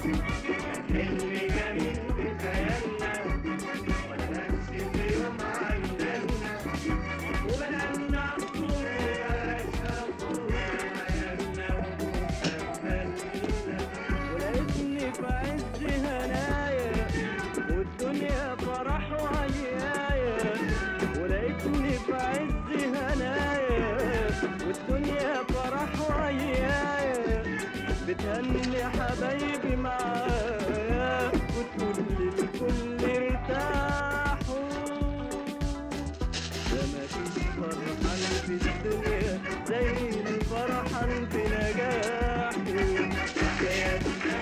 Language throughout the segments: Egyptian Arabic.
ولقيتني في عز هنايا والدنيا فرح وعيايا ولقيتني في عز هنايا والدنيا فرح وعيايا بتهني حبايبي معايا وتقول للكل ارتاحوا ده مفيش فرحان في الدنيا زي الفرحان في نجاحه حكايات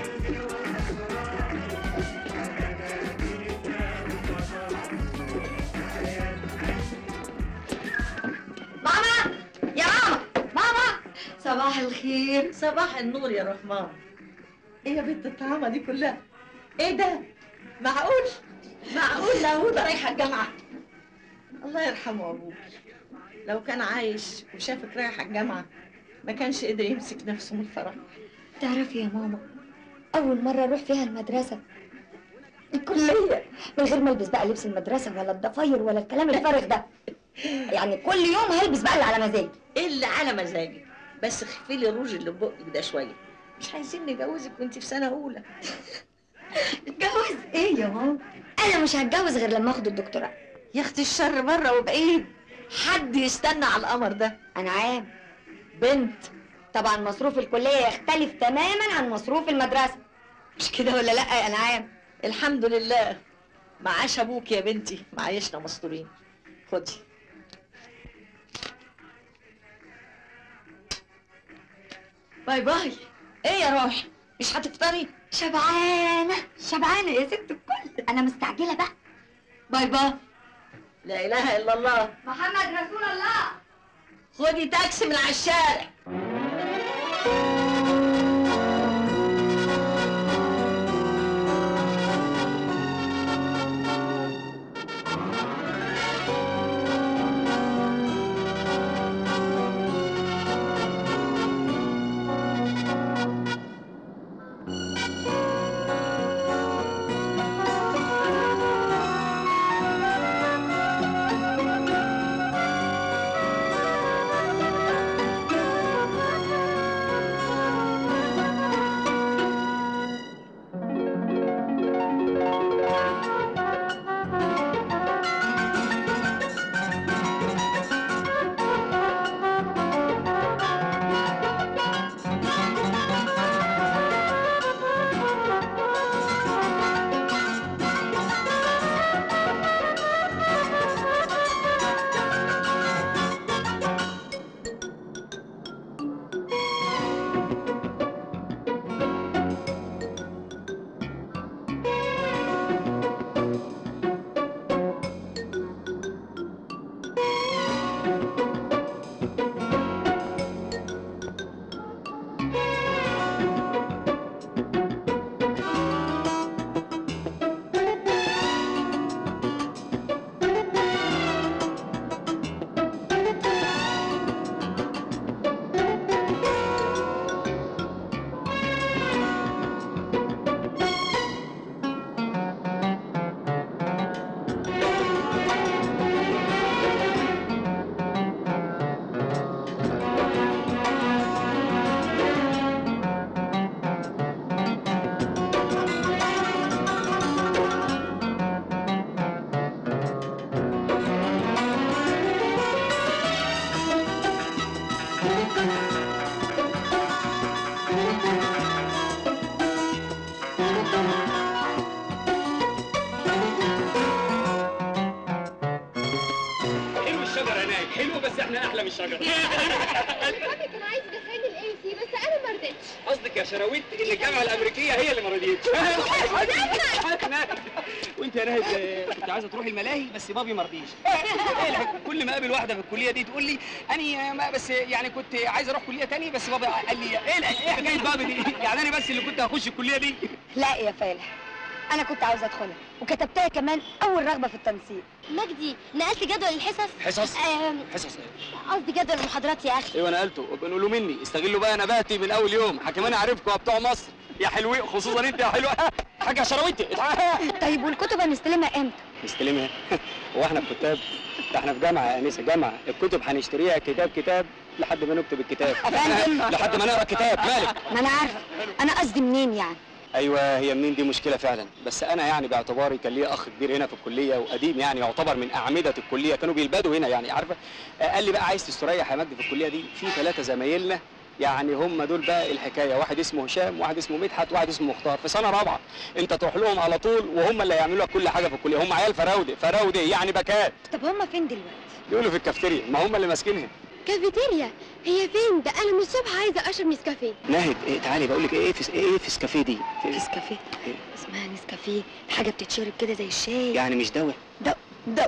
ماما يا ماما ماما صباح الخير صباح النور يا رحمن ايه يا بنت الطعامه دي كلها ايه ده معقول معقول لهودة رايحه الجامعه الله يرحمه ابوك لو كان عايش وشافك رايحه الجامعه ما كانش قدر يمسك نفسه من الفرح تعرفي يا ماما أول مرة أروح فيها المدرسة الكلية من غير ما ألبس بقى لبس المدرسة ولا الضفاير ولا الكلام الفارغ ده يعني كل يوم هلبس بقى اللي على مزاجي اللي على مزاجك بس خفي لي الروج اللي في بقك ده شويه مش عايزين نجوزك وانت في سنه اولى اتجوز ايه يا ماما انا مش هتجوز غير لما اخد الدكتوراه يا اختي الشر بره وبعيد حد يستنى على القمر ده انا عام بنت طبعا مصروف الكلية يختلف تماما عن مصروف المدرسة مش كده ولا لا يا انعام الحمد لله معاش ابوك يا بنتي معايشنا مستورين خدي باي باي ايه يا روح مش هتفطري شبعانة شبعانة يا ست الكل انا مستعجلة بقى باي باي لا اله الا الله محمد رسول الله خدي تاكسي من على الشارع حلو الشجره هناك حلو بس احنا احلى من الشجره بابي كان عايز يدخلني الاي سي بس انا ما رضيتش قصدك يا شراويت ان الجامعه الامريكيه هي اللي ما رضيتش وانت يا ناهد آه، كنت عايزه تروحي الملاهي بس بابي ما رضيش إيه الحك- كل ما اقابل واحده في الكليه دي تقول لي اني ما بس يعني كنت عايز اروح كليه تاني بس بابا قال لي ايه الح- ايه حكايه بابي دي يعني انا بس اللي كنت هخش الكليه دي لا يا فالح انا كنت عاوزه ادخلها وكتبتها كمان اول رغبه في التنسيق مجدي نقلت جدول الحصص حصص آم، حصص ايه قصدي جدول المحاضرات يا اخي ايوه انا قلته بنقولوا مني استغلوا بقى نباتي من اول يوم حكمان عارفكم يا بتوع مصر يا حلوين خصوصا انت يا حلوه حاجه شراويتي طيب والكتب هنستلمها امتى نستلمها هو احنا في كتاب ده احنا في جامعه يا انسه جامعه الكتب هنشتريها كتاب كتاب لحد ما نكتب الكتاب أفندم. لحد ما نقرا الكتاب مالك ما انا عارفه انا قصدي منين يعني ايوه هي منين دي مشكله فعلا بس انا يعني باعتباري كان ليا اخ كبير هنا في الكليه وقديم يعني يعتبر من اعمده الكليه كانوا بيلبدوا هنا يعني عارفه آه، قال لي بقى عايز تستريح يا مجدي في الكليه دي في ثلاثه زمايلنا يعني هم دول بقى الحكايه واحد اسمه هشام واحد اسمه مدحت واحد اسمه مختار في سنه رابعه انت تروح لهم على طول وهم اللي هيعملوا لك كل حاجه في الكليه هم عيال فراوده فراوده يعني بكات طب هما فين دلوقتي بيقولوا في الكافتيريا ما هم اللي ماسكينها كافيتيريا هي فين ده انا من الصبح عايزه اشرب نسكافيه ناهد ايه تعالي بقول لك ايه في ايه في سكافيه دي في- نسكافيه إيه؟ اسمها نسكافيه حاجه بتتشرب كده زي الشاي يعني مش دواء ده ده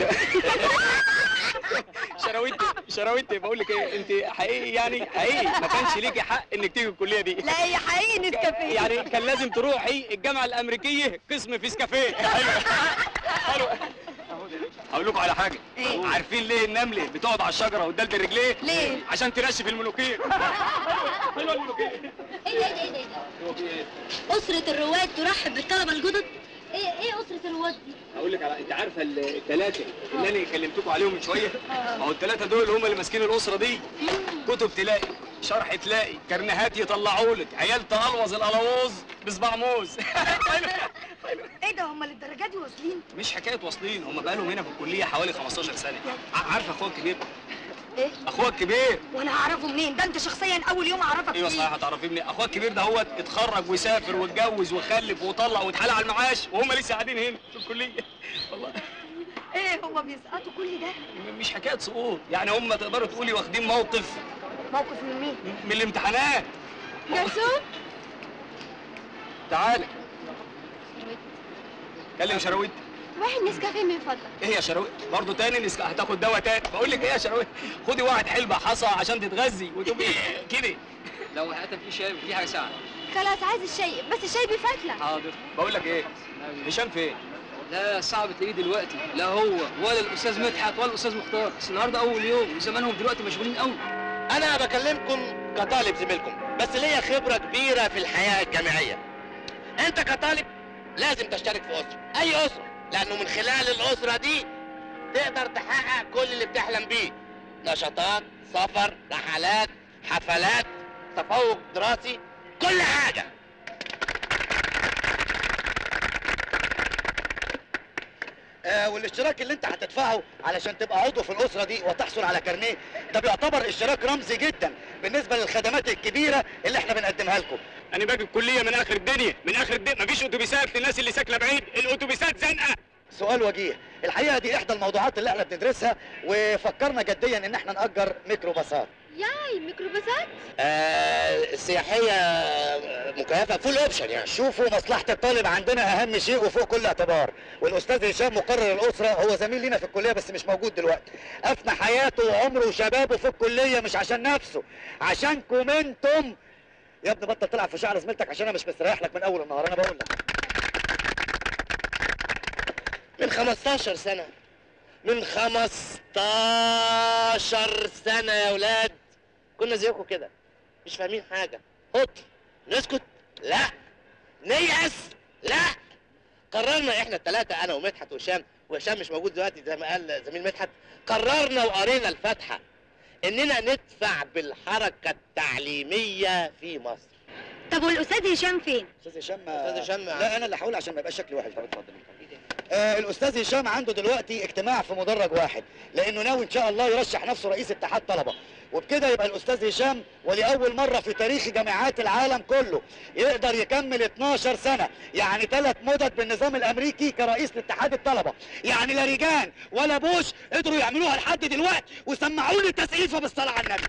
شراويتي شراويتي بقول لك ايه انت حقيقي يعني حقيقي ما كانش ليكي حق انك تيجي الكليه دي لا هي حقيقي نسكافيه يعني كان لازم تروحي الجامعه الامريكيه قسم فيسكافيه ايوه حلو هقول لكم على حاجه إيه؟ عارفين ليه النمله بتقعد على الشجره وتدلدل رجليه ليه؟ عشان تنشف الملوكيه حلوه الملوكيه ايه ده ايه ده ايه ده اسره الرواد ترحب بالطلبه الجدد ايه ايه اسره الرواد دي هقول لك على انت عارفه الثلاثه اللي انا كلمتكم عليهم من شويه ما هو الثلاثه دول هم اللي ماسكين الاسره دي كتب تلاقي شرح تلاقي كرنيهات يطلعوا لك عيال تقلوظ القلاووز بصباع موز ايه ده هما للدرجه دي واصلين مش حكايه واصلين هم بقالهم هنا في الكليه حوالي 15 سنه ع- عارفه اخوك الكبير ايه اخوك الكبير وانا هعرفه منين ده انت شخصيا اول يوم اعرفك ايوه فيه صحيح هتعرفيه منين اخوك الكبير ده هو اتخرج وسافر واتجوز وخلف وطلع واتحال على المعاش وهم لسه قاعدين هنا في الكليه والله ايه هما بيسقطوا كل ده م- مش حكايه سقوط يعني هم تقدروا تقولي واخدين موقف موقف من مين من الامتحانات جرسون تعالى كلم شراويت واحد نسكافيه من فضلك ايه يا شراويت برضه تاني نسك... هتاخد دواء تاني بقول لك ايه يا شراويت خدي واحد حلبة حصى عشان تتغذي وتبقي كده لو حتى في شاي في حاجه ساعه خلاص عايز الشاي بس الشاي بفتله حاضر بقول لك ايه هشام فين لا صعب تلاقيه دلوقتي لا هو ولا الاستاذ مدحت ولا الاستاذ مختار بس النهارده اول يوم وزمانهم دلوقتي مشغولين قوي انا بكلمكم كطالب زميلكم بس ليا خبره كبيره في الحياه الجامعيه انت كطالب لازم تشترك في اسره اي اسره لانه من خلال الاسره دي تقدر تحقق كل اللي بتحلم بيه نشاطات سفر رحلات حفلات تفوق دراسي كل حاجه آه والاشتراك اللي انت هتدفعه علشان تبقى عضو في الاسره دي وتحصل على كارنيه ده بيعتبر اشتراك رمزي جدا بالنسبه للخدمات الكبيره اللي احنا بنقدمها لكم انا باجي الكليه من اخر الدنيا من اخر الدنيا مفيش اتوبيسات للناس اللي ساكنه بعيد الاتوبيسات زنقه سؤال وجيه الحقيقه دي احدى الموضوعات اللي احنا بندرسها وفكرنا جديا ان احنا نأجر ميكروباصات ياي ميكروباصات آه سياحيه مكيفه فول اوبشن يعني شوفوا مصلحه الطالب عندنا اهم شيء وفوق كل اعتبار والاستاذ هشام مقرر الاسره هو زميل لينا في الكليه بس مش موجود دلوقتي افنى حياته وعمره وشبابه في الكليه مش عشان نفسه عشانكم انتم يا ابني بطل تلعب في شعر زميلتك عشان انا مش مستريح لك من اول النهار انا بقول لك من 15 سنه من 15 سنه يا ولاد كنا زيكم كده مش فاهمين حاجه هط نسكت لا نيأس لا قررنا احنا الثلاثه انا ومدحت وهشام وهشام مش موجود دلوقتي زي ما قال زميل مدحت قررنا وقرينا الفاتحه اننا ندفع بالحركه التعليميه في مصر طب والاستاذ هشام فين استاذ هشام أستاذ هشام لا انا اللي هقول عشان ما يبقاش شكلي وحش طب اتفضل آه الاستاذ هشام عنده دلوقتي اجتماع في مدرج واحد لانه ناوي ان شاء الله يرشح نفسه رئيس اتحاد طلبه وبكده يبقى الاستاذ هشام ولاول مره في تاريخ جامعات العالم كله يقدر يكمل 12 سنه يعني ثلاث مدد بالنظام الامريكي كرئيس لاتحاد الطلبه يعني لا ريجان ولا بوش قدروا يعملوها لحد دلوقتي وسمعوا لي التسقيفه بالصلاه على النبي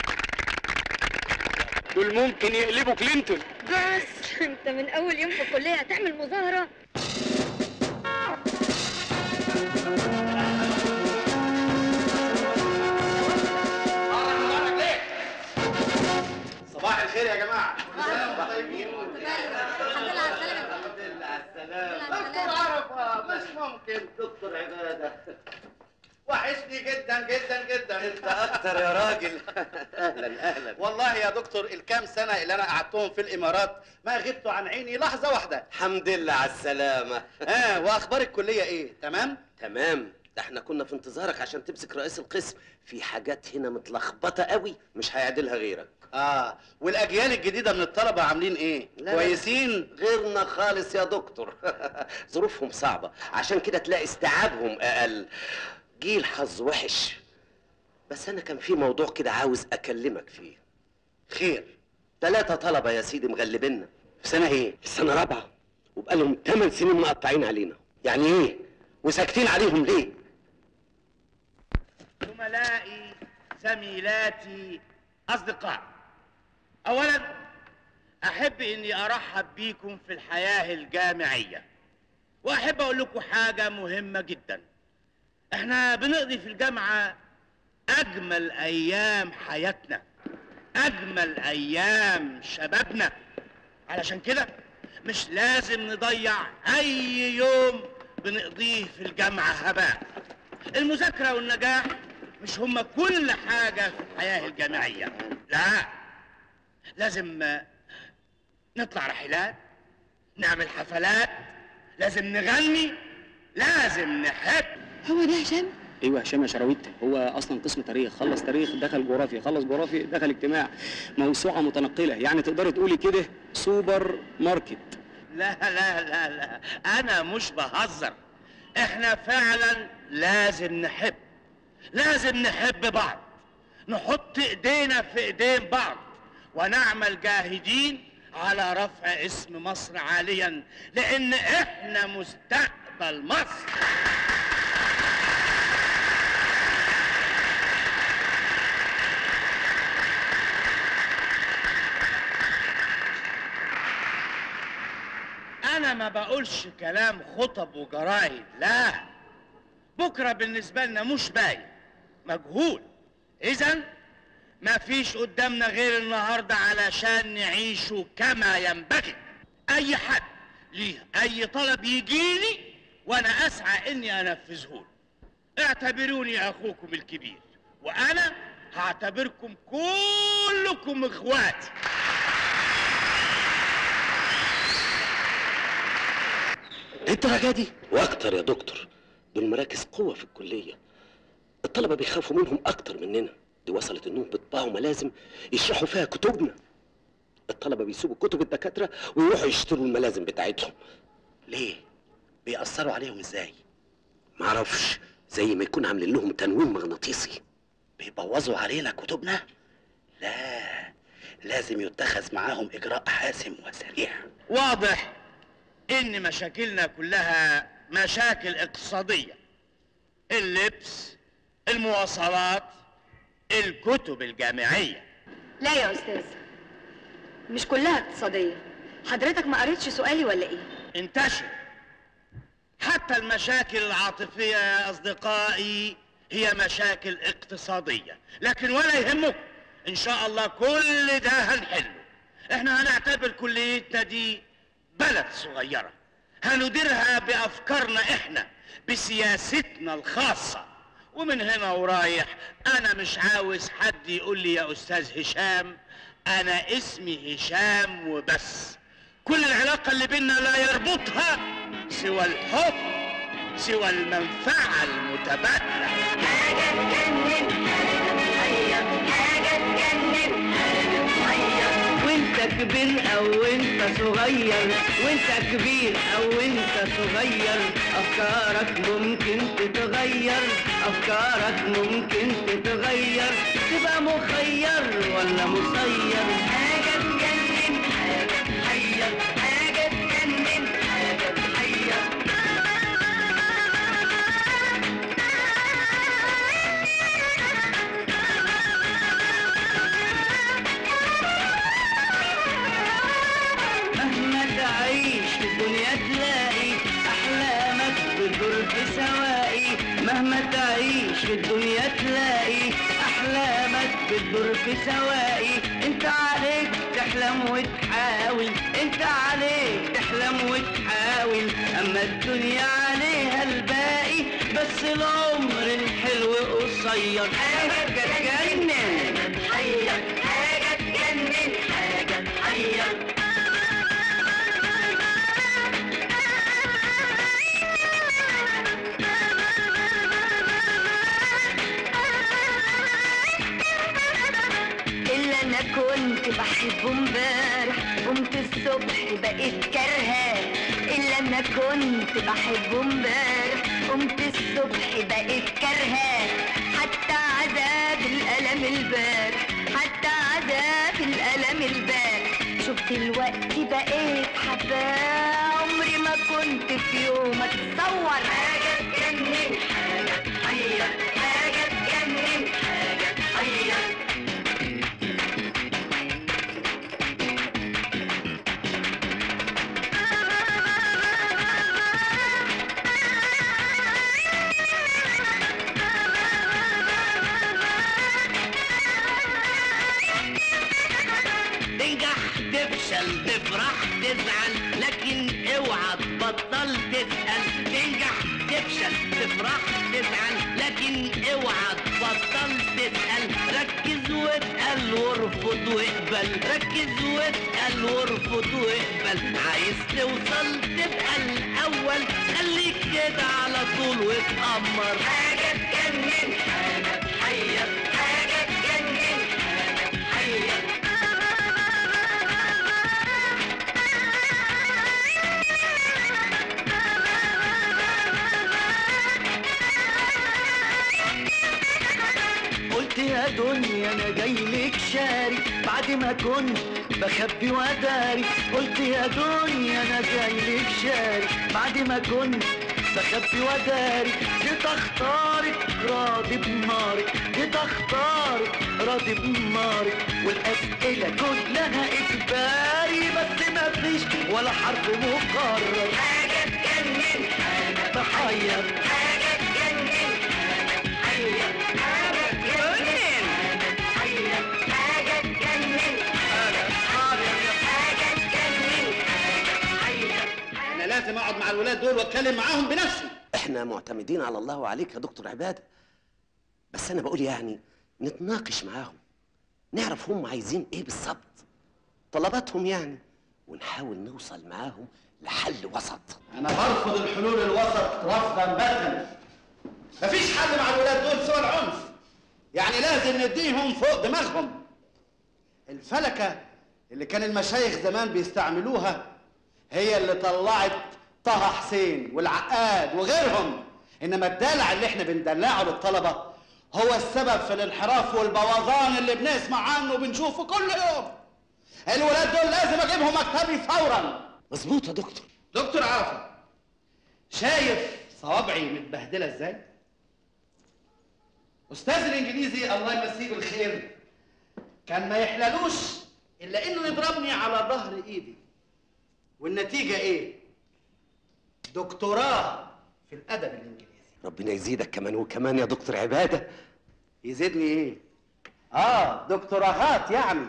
دول ممكن يقلبوا كلينتون بس انت من اول يوم في الكليه هتعمل مظاهره صباح الخير يا جماعه الحمد لله على السلامه كابتن دكتور عباده وحشني جدا جدا جدا انت اكتر يا راجل اهلا اهلا والله يا دكتور الكام سنه اللي انا قعدتهم في الامارات ما غبتوا عن عيني لحظه واحده الحمد لله على السلامة اه واخبار الكليه ايه تمام تمام ده احنا كنا في انتظارك عشان تمسك رئيس القسم في حاجات هنا متلخبطة قوي مش هيعدلها غيرك اه والاجيال الجديده من الطلبه عاملين ايه لا لا. كويسين غيرنا خالص يا دكتور ظروفهم صعبة عشان كده تلاقي استيعابهم أقل جيل حظ وحش بس أنا كان في موضوع كده عاوز أكلمك فيه خير ثلاثة طلبة يا سيدي مغلبيننا في سنه ايه في سنة رابعة وبقالهم ثمان سنين مقطعين علينا يعني إيه؟ وساكتين عليهم ليه؟ زملائي زميلاتي أصدقاء أولا أحب إني أرحب بيكم في الحياة الجامعية وأحب أقول لكم حاجة مهمة جدا إحنا بنقضي في الجامعة أجمل أيام حياتنا أجمل أيام شبابنا علشان كده مش لازم نضيع أي يوم بنقضيه في الجامعة هباء المذاكرة والنجاح مش هما كل حاجة في الحياة الجامعية لا لازم آه، نطلع رحلات نعمل حفلات لازم نغني لازم نحب هو ده هشام ايوه هشام يا شراويت هو اصلا قسم تاريخ خلص تاريخ دخل جغرافيا خلص جغرافيا دخل اجتماع موسوعه متنقله يعني تقدري تقولي كده سوبر ماركت لا لا لا لا أنا مش بهزر إحنا فعلا لازم نحب لازم نحب بعض نحط إيدينا في إيدين بعض ونعمل جاهدين على رفع اسم مصر عاليا لأن إحنا مستقبل مصر أنا ما بقولش كلام خطب وجرايد لا بكرة بالنسبة لنا مش باين مجهول إذا ما فيش قدامنا غير النهاردة علشان نعيشه كما ينبغي أي حد ليه أي طلب يجيلي وأنا أسعى إني أنفذه له اعتبروني أخوكم الكبير وأنا هعتبركم كلكم إخواتي الدرجة دي واكتر يا دكتور دول مراكز قوة في الكلية الطلبة بيخافوا منهم أكتر مننا دي وصلت إنهم بيطبعوا ملازم يشرحوا فيها كتبنا الطلبة بيسيبوا كتب الدكاترة ويروحوا يشتروا الملازم بتاعتهم ليه بيأثروا عليهم ازاي معرفش زي ما يكون عاملين لهم تنويم مغناطيسي بيبوظوا علينا كتبنا لا لازم يتخذ معاهم اجراء حاسم وسريع واضح ان مشاكلنا كلها مشاكل اقتصادية اللبس المواصلات الكتب الجامعية لا يا استاذ مش كلها اقتصاديه حضرتك ما قريتش سؤالي ولا ايه انتشر حتى المشاكل العاطفية يا أصدقائي هي مشاكل اقتصادية لكن ولا يهمك إن شاء الله كل ده هنحله إحنا هنعتبر كليتنا دي بلد صغيرة هنديرها بأفكارنا إحنا بسياستنا الخاصة ومن هنا ورايح أنا مش عاوز حد يقول لي يا أستاذ هشام أنا اسمي هشام وبس كل العلاقة اللي بينا لا يربطها سوى الحب سوى المنفعة المتبادلة حاجة تجنن حاجة تجنن وانت كبير او انت صغير وانت كبير او انت صغير افكارك ممكن تتغير افكارك ممكن تتغير تبقى مخير ولا مسير حاجة تجنن حاجة تحير حاجة تجنن حاجة تحير مهما تعيش في الدنيا تلاقي احلامك بتدور في سواقي مهما تعيش في الدنيا تلاقي احلامك بتدور في سواقي انت عليك تحلم وتحاول انت عليك تحلم وتحاول اما الدنيا عليها الباقي بس العمر الحلو قصير حاجة تجنن حير حاجة تجنن حاجة تحير اللي انا كنت بحبه امبارح قمت الصبح بقيت كارهاه اللي انا كنت بحبه امبارح قمت الصبح بقيت كارهاه حتى عذاب الالم البارح حتى عذاب الالم البارح شوف دلوقتي بقيت حباه عمري ما كنت في يوم اتصور حاجه تجنن حاجه تحير حاجه تجنن حاجه تحير تنجح تفشل تفرح تزعل لكن اوعى تبطل تسأل تنجح تفشل تفرح تزعل لكن اوعى تبطل تسأل ركز واسأل وارفض واقبل ركز واسأل وارفض واقبل عايز توصل تبقى الأول خليك كده على طول واتأمر حاجة تجنن حاجة تحير حاجة تجنن حاجة تحير قلت يا دنيا انا جاي لك شاري بعد ما كنت بخبي وداري قلت يا دنيا انا جاي لك شاري بعد ما كنت بخبي وداري جيت اختارك راضي بنارك جيت اختارك راضي بنارك والاسئله كلها اجباري بس ما فيش ولا حرف مقرر حاجه تجنن حاجه تحير حاجه تجنن حاجه تحير حاجه تجنن حاجه حاجه تجنن حاجه تجنن انا لازم اقعد مع الولاد دول واتكلم معاهم بنفسي احنا معتمدين على الله وعليك يا دكتور عباده بس انا بقول يعني نتناقش معاهم نعرف هم عايزين ايه بالظبط طلباتهم يعني ونحاول نوصل معاهم لحل وسط انا برفض الحلول الوسط رفضا باتا مفيش حل مع الولاد دول سوى العنف يعني لازم نديهم فوق دماغهم الفلكة اللي كان المشايخ زمان بيستعملوها هي اللي طلعت طه حسين والعقاد وغيرهم انما الدلع اللي احنا بندلعه للطلبة هو السبب في الانحراف والبوظان اللي بنسمع عنه وبنشوفه كل يوم الولاد دول لازم اجيبهم مكتبي فورا مظبوط يا دكتور دكتور عرفة شايف صوابعي متبهدله ازاي؟ استاذ الانجليزي الله يمسيه بالخير كان ما يحللوش الا انه يضربني على ظهر ايدي والنتيجه ايه؟ دكتوراه في الادب الانجليزي ربنا يزيدك كمان وكمان يا دكتور عباده يزيدني ايه؟ اه دكتوراهات يعني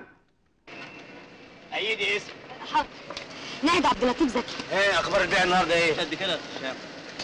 ايدي اسم حاضر ناهد عبد اللطيف زكي ايه اخبار البيع النهارده ايه؟ قد كده يا هشام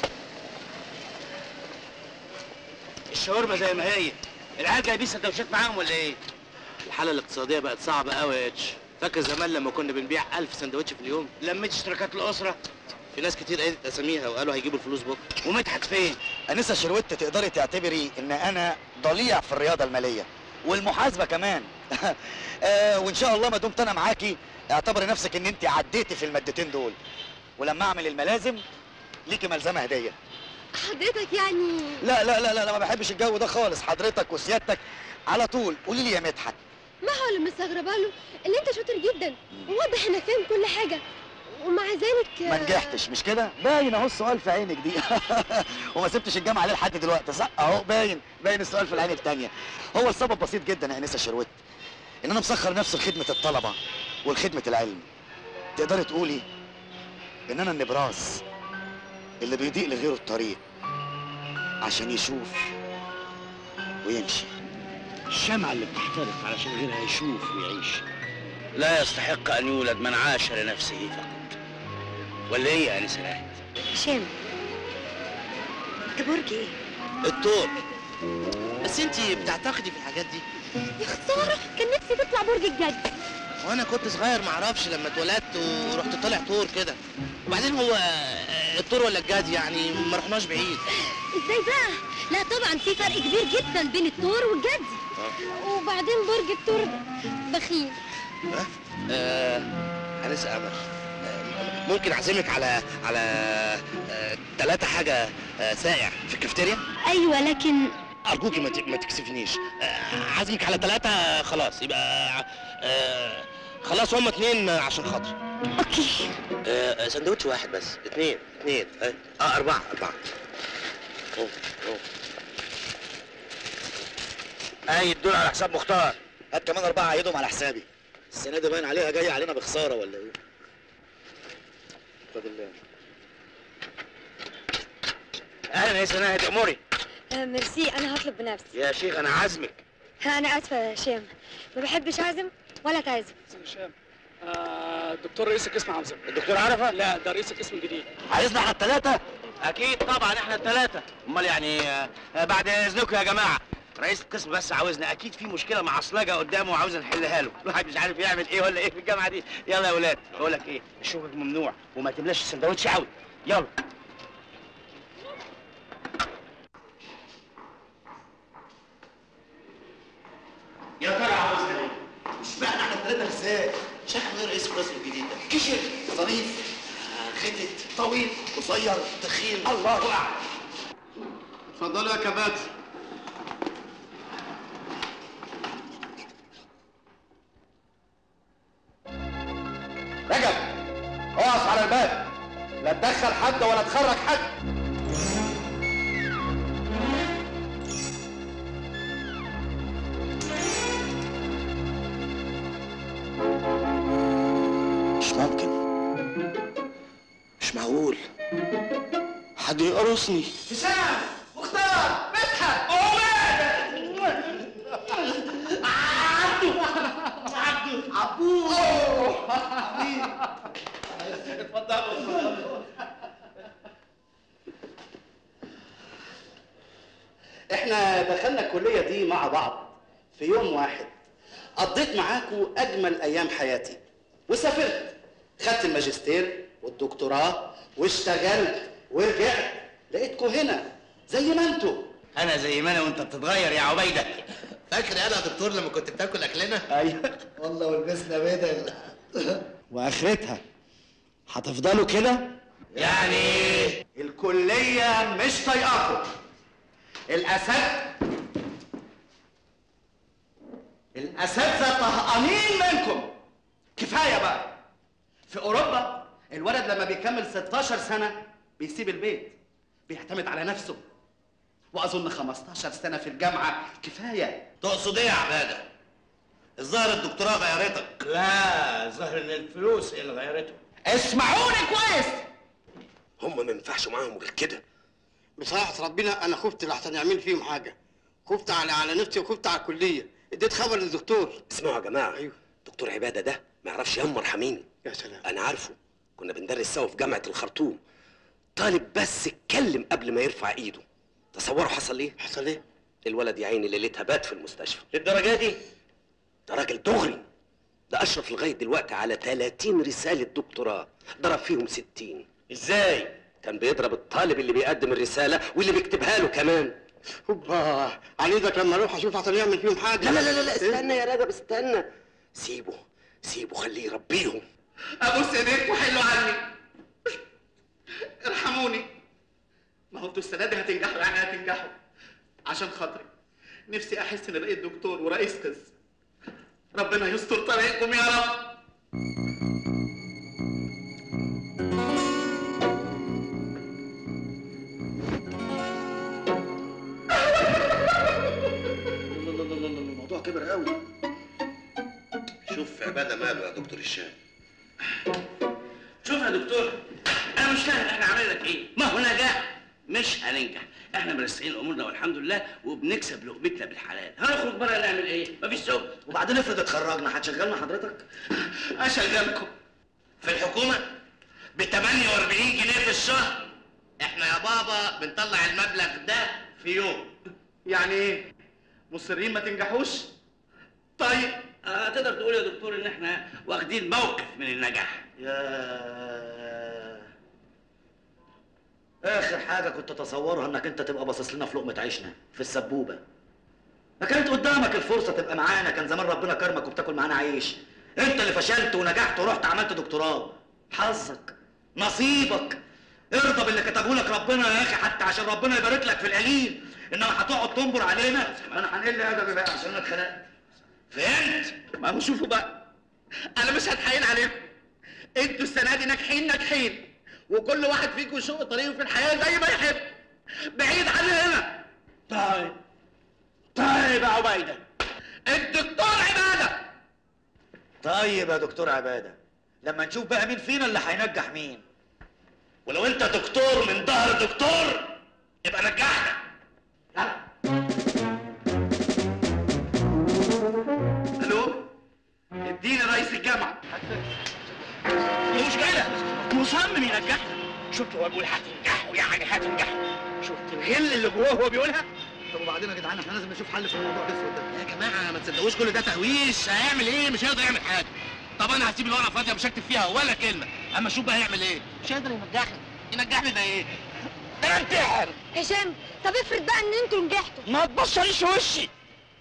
الشاورما زي ما هي العيال جايبين سندوتشات معاهم ولا ايه؟ الحاله الاقتصاديه بقت صعبه قوي يا اتش فاكر زمان لما كنا بنبيع 1000 سندوتش في اليوم لميت اشتراكات الاسره في ناس كتير قالت اساميها وقالوا هيجيبوا الفلوس بكره ومدحت فين؟ انسه شروت تقدري تعتبري ان انا ضليع في الرياضه الماليه والمحاسبه كمان آه وان شاء الله ما دمت انا معاكي اعتبري نفسك ان انت عديتي في المادتين دول ولما اعمل الملازم ليكي ملزمه هديه حضرتك يعني لا لا لا لا, لا ما بحبش الجو ده خالص حضرتك وسيادتك على طول قولي لي يا مدحت ما هو اللي مستغربه له ان انت شاطر جدا وواضح انك فاهم كل حاجه ومع ذلك ما نجحتش مش كده باين اهو السؤال في عينك دي وما سبتش الجامعه ليه لحد دلوقتي صح اهو باين باين السؤال في العين التانية هو السبب بسيط جدا يا انسه شروت ان انا مسخر نفسي لخدمه الطلبه ولخدمه العلم تقدري تقولي ان انا النبراس اللي بيضيق لغيره الطريق عشان يشوف ويمشي الشمعة اللي بتحترق علشان غيرها يشوف ويعيش لا يستحق ان يولد من عاش لنفسه فقط ولا ايه يا انسه ناهد هشام برج ايه الطور بس انت بتعتقدي في الحاجات دي يا خساره كان نفسي تطلع برج الجد وانا كنت صغير معرفش لما اتولدت ورحت طالع طور كده وبعدين هو آه، الطور ولا الجدي يعني ما رحناش بعيد ازاي بقى لا طبعا في فرق كبير جدا بين الثور والجدي وبعدين برج الثور بخيل آه انس قمر آه، ممكن اعزمك على على آه، ثلاثة حاجة آه، ساقع في الكافتيريا ايوه لكن ارجوكي ما ت- ما تكسفنيش آه، عازمك على ثلاثة خلاص يبقى آه، خلاص هما اتنين عشان خاطري اوكي آه، سندوتش واحد بس اتنين اتنين اه آه، اربعة اربعة أوه، أوه. اي الدول على حساب مختار هات كمان اربعه عيدهم على حسابي السنه دي باين عليها جايه علينا بخساره ولا ايه خد الله اهلا يا سناء اموري آه ميرسي انا هطلب بنفسي يا شيخ انا عازمك انا اسفه يا هشام ما بحبش اعزم ولا تعزم هشام آه الدكتور رئيس القسم عاوزك الدكتور عرفه لا ده رئيس القسم الجديد عايزنا احنا الثلاثة؟ أكيد طبعا احنا الثلاثة، أمال يعني آه، آه، بعد إذنكم يا جماعة، رئيس القسم بس عاوزنا أكيد في مشكلة مع عصلجة قدامه وعاوز نحلها له، الواحد مش عارف يعمل إيه ولا إيه في الجامعة دي، يلا يا ولاد، بقول لك إيه، الشغل ممنوع وما تملاش السندوتش قوي، يلا. يا ترى عاوزنا ايه؟ اشمعنى احنا الثلاثه ازاي؟ شكله ايه رئيس القسم الجديد ده؟ كشر ظريف آه، غتت طويل قصير تخين الله اعلم اتفضلوا يا كباتن رجب اقف على الباب لا تدخل حد ولا تخرج حد مش ممكن مش معقول حد يقرصني هشام مختار مدحت عبده عبده عبود اتفضلوا احنا دخلنا الكلية دي مع بعض في يوم واحد قضيت معاكم أجمل أيام حياتي وسافرت خدت الماجستير والدكتوراه واشتغلت ورجعت لقيتكم هنا زي ما انتوا أنا زي ما أنا وأنت بتتغير يا عبيدة. فاكر أنا يا دكتور لما كنت بتاكل أكلنا؟ ايوه والله ولبسنا بدل واخرتها هتفضلوا كده يعني الكلية مش طايقاكم الأسد الأساتذة طهقانين منكم كفاية بقى في أوروبا الولد لما بيكمل 16 سنة بيسيب البيت بيعتمد على نفسه وأظن 15 سنة في الجامعة كفاية تقصد إيه يا عبادة؟ الظاهر الدكتوراه غيرتك. لا، الظاهر إن الفلوس هي اللي غيرته. اسمعوني كويس هم ما ينفعش معاهم غير كده بصراحة ربنا أنا خفت لحسن يعمل فيهم حاجة خفت على على نفسي وخفت على الكلية اديت خبر للدكتور اسمعوا يا جماعه ايوه دكتور عباده ده ما يعرفش يمر حميني يا سلام انا عارفه كنا بندرس سوا في جامعه الخرطوم طالب بس اتكلم قبل ما يرفع ايده تصوروا حصل ايه حصل ايه الولد يا عيني ليلتها بات في المستشفى للدرجة دي؟ ده راجل دغري ده اشرف لغايه دلوقتي على 30 رساله دكتوراه ضرب فيهم 60 ازاي كان بيضرب الطالب اللي بيقدم الرساله واللي بيكتبها له كمان هوبا على ايدك لما اروح اشوف عشان يعمل فيهم حاجة لا لا لا لا استنى يا رجب استنى سيبه سيبه خليه يربيهم ابوس ايديك وحلوا عني ارحموني ما هو انتوا السنه دي هتنجحوا يعني هتنجحوا عشان خاطري نفسي احس اني بقيت دكتور ورئيس قسم ربنا يستر طريقكم يا رب الموضوع كبر قوي شوف عبادة ماله يا دكتور هشام. شوف يا دكتور انا مش فاهم احنا عاملين لك ايه ما هو نجاح مش هننجح احنا مرسعين امورنا والحمد لله وبنكسب لقمتنا بالحلال هنخرج بره نعمل ايه مفيش شغل وبعدين افرض اتخرجنا هتشغلنا حضرتك اشغلكم في الحكومه ب 48 جنيه في الشهر احنا يا بابا بنطلع المبلغ ده في يوم يعني ايه مصرين ما تنجحوش طيب آه تقدر تقول يا دكتور ان احنا واخدين موقف من النجاح يا اخر حاجه كنت اتصورها انك انت تبقى باصص لنا في لقمه عيشنا في السبوبه ما كانت قدامك الفرصه تبقى معانا كان زمان ربنا كرمك وبتاكل معانا عيش انت اللي فشلت ونجحت ورحت عملت دكتوراه حظك نصيبك ارضى باللي كتبه لك ربنا يا اخي حتى عشان ربنا يبارك لك في القليل انما هتقعد تنبر علينا انا هنقل ادبي بقى عشان انا اتخنقت فهمت ما هو شوفوا بقى انا مش هتحايل عليكم انتوا السنه دي ناجحين ناجحين وكل واحد فيكم يشق طريقه في الحياه زي ما يحب بعيد عننا هنا طيب طيب يا عبيده الدكتور عباده طيب يا دكتور عباده لما نشوف بقى مين فينا اللي هينجح مين ولو انت دكتور من ظهر دكتور يبقى نجحنا الو اديني رئيس الجامعه دي مشكله مصمم ينجحنا شفت هو بيقول هتنجحوا يعني هتنجحوا شفت الغل اللي جواه هو بيقولها طب وبعدين يا جدعان احنا لازم نشوف حل في الموضوع الاسود ده يا جماعه ما تصدقوش كل ده تهويش هيعمل ايه مش هيقدر يعمل حاجه طب انا هسيب الورقه فاضيه مش هكتب فيها ولا كلمه اما شوف بقى هيعمل ايه مش هيقدر ينجحني ينجحني ده ايه ده انا انتحر هشام طب افرض بقى ان انتوا نجحتوا ما تبصريش وشي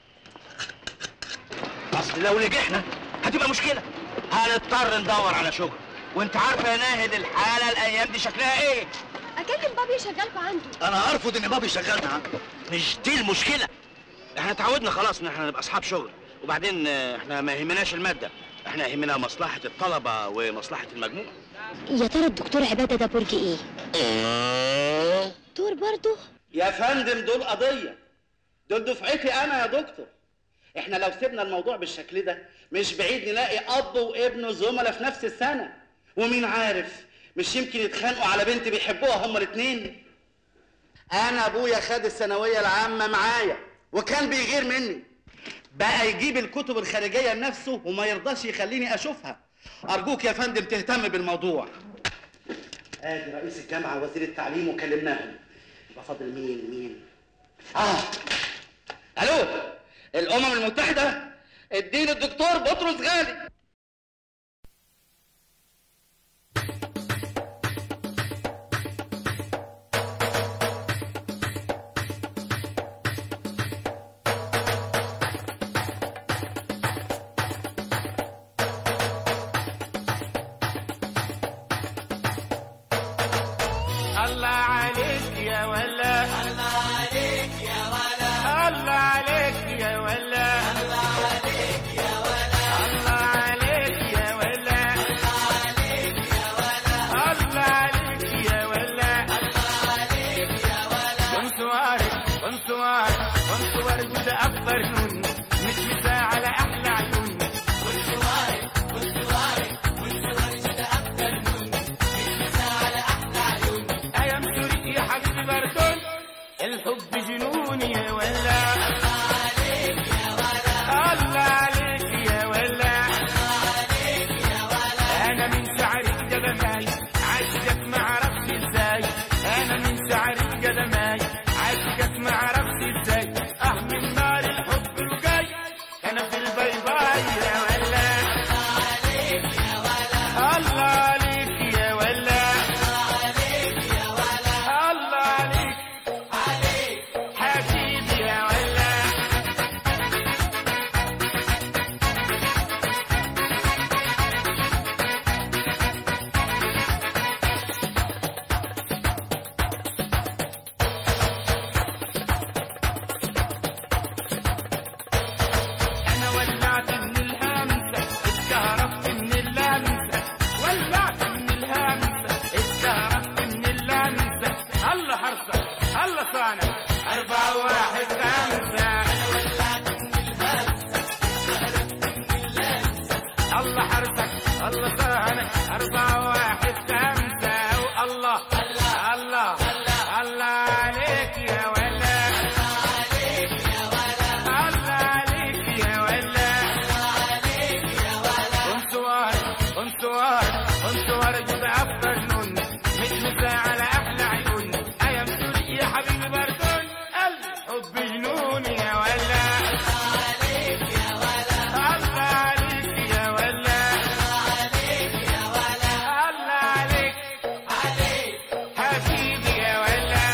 اصل لو نجحنا هتبقى مشكله هنضطر ندور على شغل وانت عارفه يا ناهد الحاله الايام دي شكلها ايه اكلم بابي يشغلكوا عنده انا ارفض ان بابي يشغلنا عنده مش دي المشكله احنا اتعودنا خلاص ان احنا نبقى اصحاب شغل وبعدين آه، احنا ما يهمناش الماده احنا يهمنا مصلحه الطلبه ومصلحه المجموع يا ترى الدكتور عباده ده برج ايه دكتور برضه يا فندم دول قضيه دول دفعتي انا يا دكتور احنا لو سيبنا الموضوع بالشكل ده مش بعيد نلاقي اب وابنه زملاء في نفس السنه ومين عارف مش يمكن يتخانقوا على بنت بيحبوها هما الاتنين انا ابويا خد الثانويه العامه معايا وكان بيغير مني بقى يجيب الكتب الخارجيه لنفسه وما يرضاش يخليني اشوفها ارجوك يا فندم تهتم بالموضوع ادي رئيس الجامعه ووزير التعليم وكلمناهم يبقى فاضل مين مين اه الو الامم المتحده اديني الدكتور بطرس غالي الله عليك يا ولا الله عليك يا ولا الله عليك يا ولا الله عليك يا ولا الله عليك يا ولا الله عليك يا ولا الله عليك يا ولا الله عليك يا ولا وانصوارك وانصوارك وانصوارك وده افضل نون مش مساء على احلى عيون وانصوارك وانصوارك وانصوارك وده افضل نون مش مساء على احلى عيون ايام سوري يا حبيبي بردون الحب جنون يا ولا الله عليك يا ولا الله عليك يا ولا الله عليك يا ولا انا من شعرك قدماي عاشقك ما عرفت ازاي انا من شعرك قدماي عاشقك ما عرفت ازاي اه من نار الحب اكيد يا ولا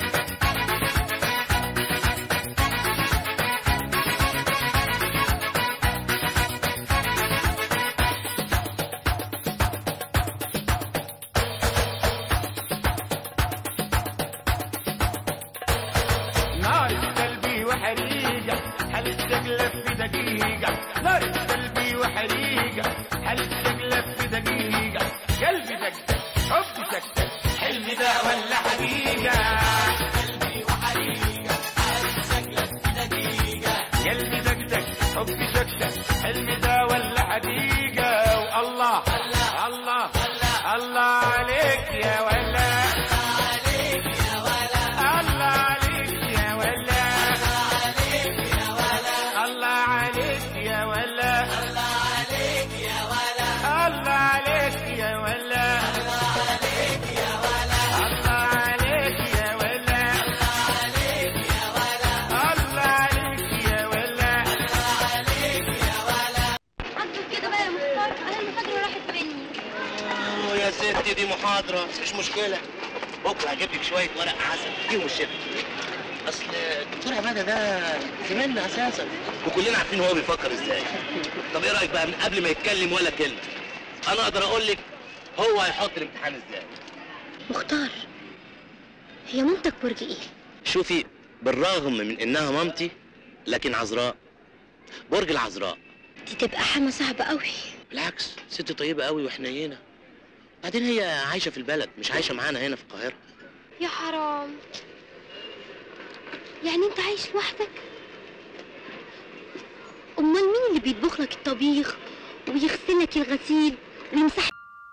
نار قلبي وحريقة هل تقلب في دقيقة نار قلبي وحريقة هل تقلب في دقيقة قلبي دقدق حبي دقدق حلمي ده ولا حقيقة قلبي وحريقة هل تقلب في دقيقة قلبي دقدق حبي دقدق حلمي ده ولا حقيقة والله الله الله الله عليك يا ولا الله عليك يا ولا الله عليك يا ولا الله عليك يا ولا الله عليك يا ولا الله عليك يا ولا حضر كده بقى يا مختار انا المحاضرة راحت مني يا ستي دي محاضرة مش مشكلة بكرة هجيب لك شوية ورق عسل فيهم الشفا أصل الدكتور عمادة ده زميلنا أساسا وكلنا عارفين هو بيفكر إزاي طب إيه رأيك بقى من قبل ما يتكلم ولا كلمة أنا أقدر أقول لك هو هيحط الامتحان إزاي مختار هي مامتك برج ايه شوفي بالرغم من إنها مامتي لكن عذراء برج العذراء دي تبقى حما صعبة قوي بالعكس ست طيبة قوي وحنينة بعدين هي عايشة في البلد مش عايشة معانا هنا في القاهرة يا حرام يعني انت عايش لوحدك امال مين اللي بيطبخ لك الطبيخ ويغسل لك الغسيل ويمسح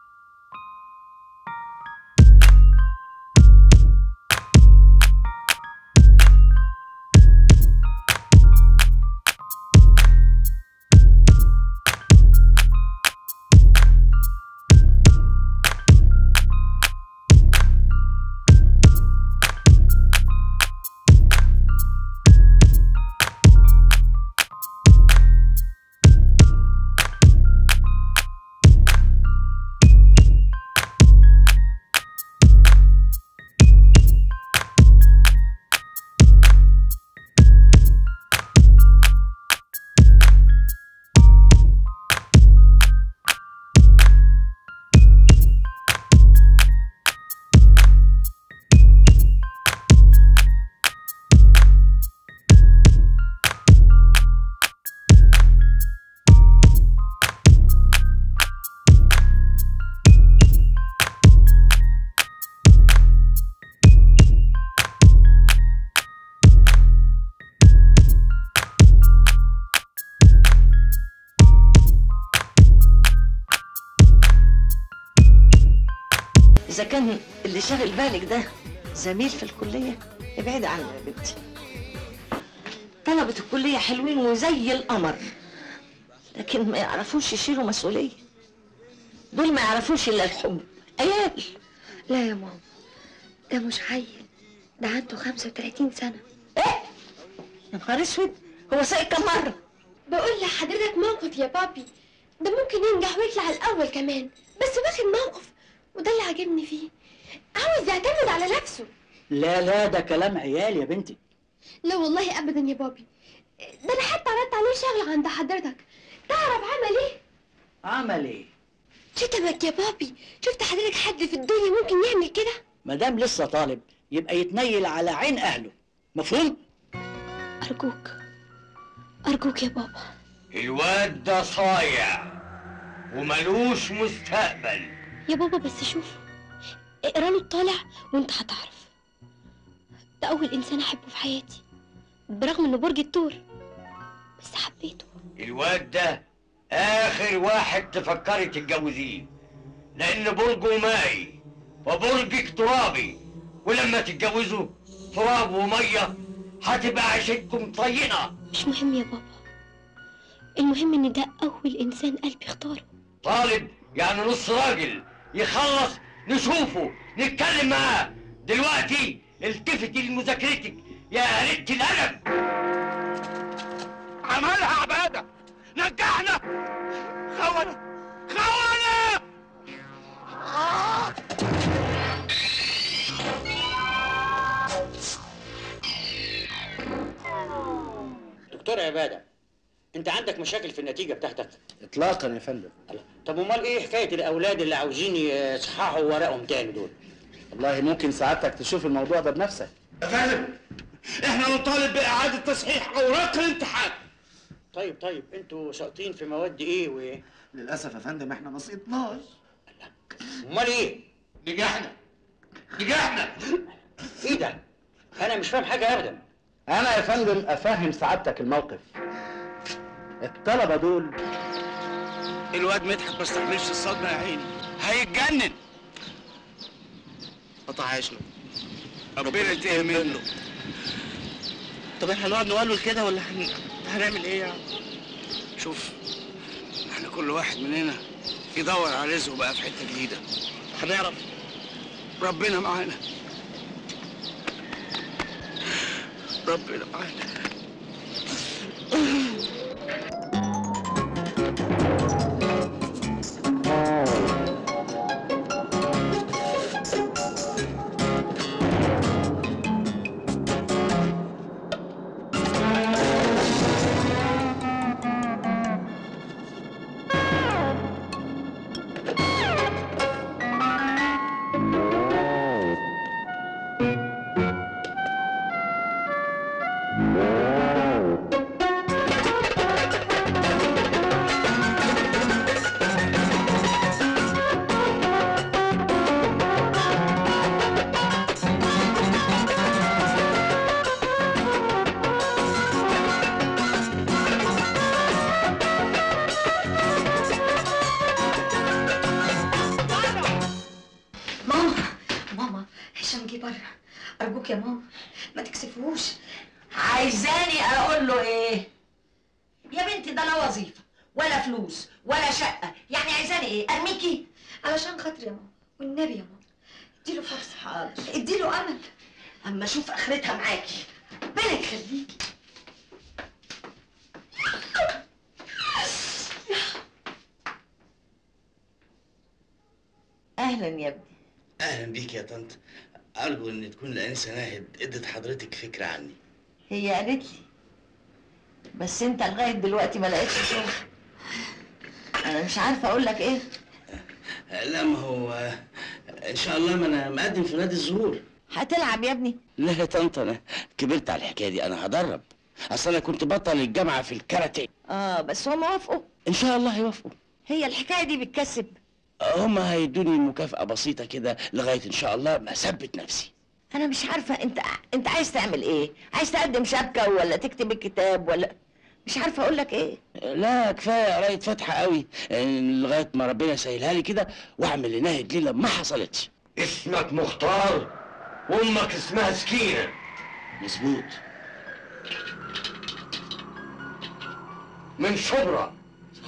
إذا كان اللي شاغل بالك ده زميل في الكلية ابعد عنه يا بنتي طلبة الكلية حلوين وزي القمر لكن ما يعرفوش يشيلوا مسؤولية دول ما يعرفوش إلا الحب عيال لا يا ماما ده مش عيل ده عنده 35 سنة يا نهار اسود هو سايق كم مرة بقول لحضرتك موقف يا بابي ده ممكن ينجح ويطلع الأول كمان بس واخد موقف وده اللي عاجبني فيه عاوز يعتمد على نفسه لا لا ده كلام عيال يا بنتي لا والله أبدا يا بابي ده أنا حتى عرضت عليه شغل عند حضرتك تعرف عمل إيه؟ عمل ايه شتمك يا بابي شفت حضرتك حد في الدنيا ممكن يعمل كده؟ ما دام لسه طالب يبقى يتنيل على عين اهله مفهوم أرجوك أرجوك يا بابا الواد ده صايع وملوش مستقبل يا بابا بس شوف اقرا له الطالع وانت هتعرف ده أول إنسان أحبه في حياتي برغم إنه برج الثور بس حبيته الواد ده اخر واحد تفكري تتجوزيه لان برجه مائي وبرجك ترابي ولما تتجوزوا تراب وميه هتبقى عيشتكم طينه مش مهم يا بابا المهم إن ده أول إنسان قلبي اختاره طالب يعني نص راجل يخلص نشوفه نتكلم معاه دلوقتي التفتي لمذاكرتك يا قلة الأدب عملها عبادة نجحنا خونة خونة دكتور عباده انت عندك مشاكل في النتيجه بتاعتك اطلاقا يا فندم طب امال ايه حكايه الاولاد اللي عاوزين يصححوا ورقهم تاني دول والله ممكن سعادتك تشوف الموضوع ده بنفسك يا فندم احنا نطالب باعاده تصحيح اوراق الامتحان طيب طيب انتوا ساقطين في مواد ايه وايه للاسف يا فندم احنا ما سقطناش امال ايه نجحنا نجحنا ايه ده انا مش فاهم حاجه ابدا انا يا فندم افهم سعادتك الموقف الطلبه دول الواد مدحت ما استحملش الصدمه يا عيني هيتجنن قطع عيشنا ربنا ينتقم منه طب احنا هنقعد نقول كده ولا هن... هنعمل ايه يعني شوف احنا كل واحد مننا يدور على رزقه بقى في حته جديده هنعرف ربنا معانا ربنا معانا ماما ماما هشام جه بره ارجوك يا ماما ما تكسفوش عايزاني اقول له ايه يا بنتي ده لا وظيفه ولا فلوس ولا شقه يعني عايزاني ايه ارميكي علشان خاطري يا ماما والنبي يا ماما اديله فرصه حاضر اديله امل اما اشوف اخرتها معاكي ربنا يخليكي اهلا يا ابني اهلا بيك يا طنط ارجو ان تكون الانسه ناهد ادت حضرتك فكره عني هي قالت لي بس انت لغايه دلوقتي ما لقيتش شغل انا مش عارفه اقول لك ايه لا ما هو ان شاء الله ما انا مقدم في نادي الزهور هتلعب يا ابني لا يا طنط انا كبرت على الحكايه دي انا هدرب اصل انا كنت بطل الجامعه في الكاراتيه اه بس هم وافقوا ان شاء الله هيوافقوا هي الحكايه دي بتكسب هم هيدوني مكافاه بسيطه كده لغايه ان شاء الله ما اثبت نفسي انا مش عارفه انت انت عايز تعمل ايه عايز تقدم شبكه ولا تكتب الكتاب ولا مش عارفه اقول لك ايه لا كفايه قرايه فاتحه قوي آه، لغايه ما ربنا يسهلها لي كده واعمل لناهد ليله ما حصلتش اسمك مختار وامك اسمها سكينه مظبوط من شبرا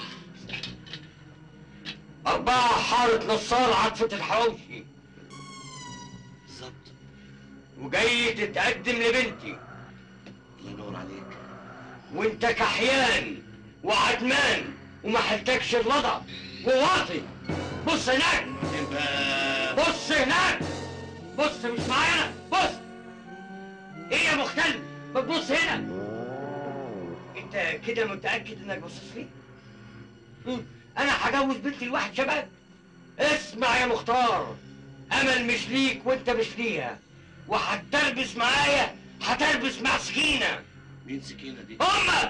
أربعة حارة نصار عطفة الحواوشي بالظبط وجاي تتقدم لبنتي الله ينور عليك وانت كحيان وعدمان وما حلتكش اللضع وواطي بص هناك بص هناك بص مش معايا انا بص ايه يا مختل ما تبص هنا انت كده متاكد انك باصص لي مم. انا هجوز بنتي لواحد شباب اسمع يا مختار امل مش ليك وانت مش ليها وهتربس معايا هتربس مع سكينه مين سكينه دي هما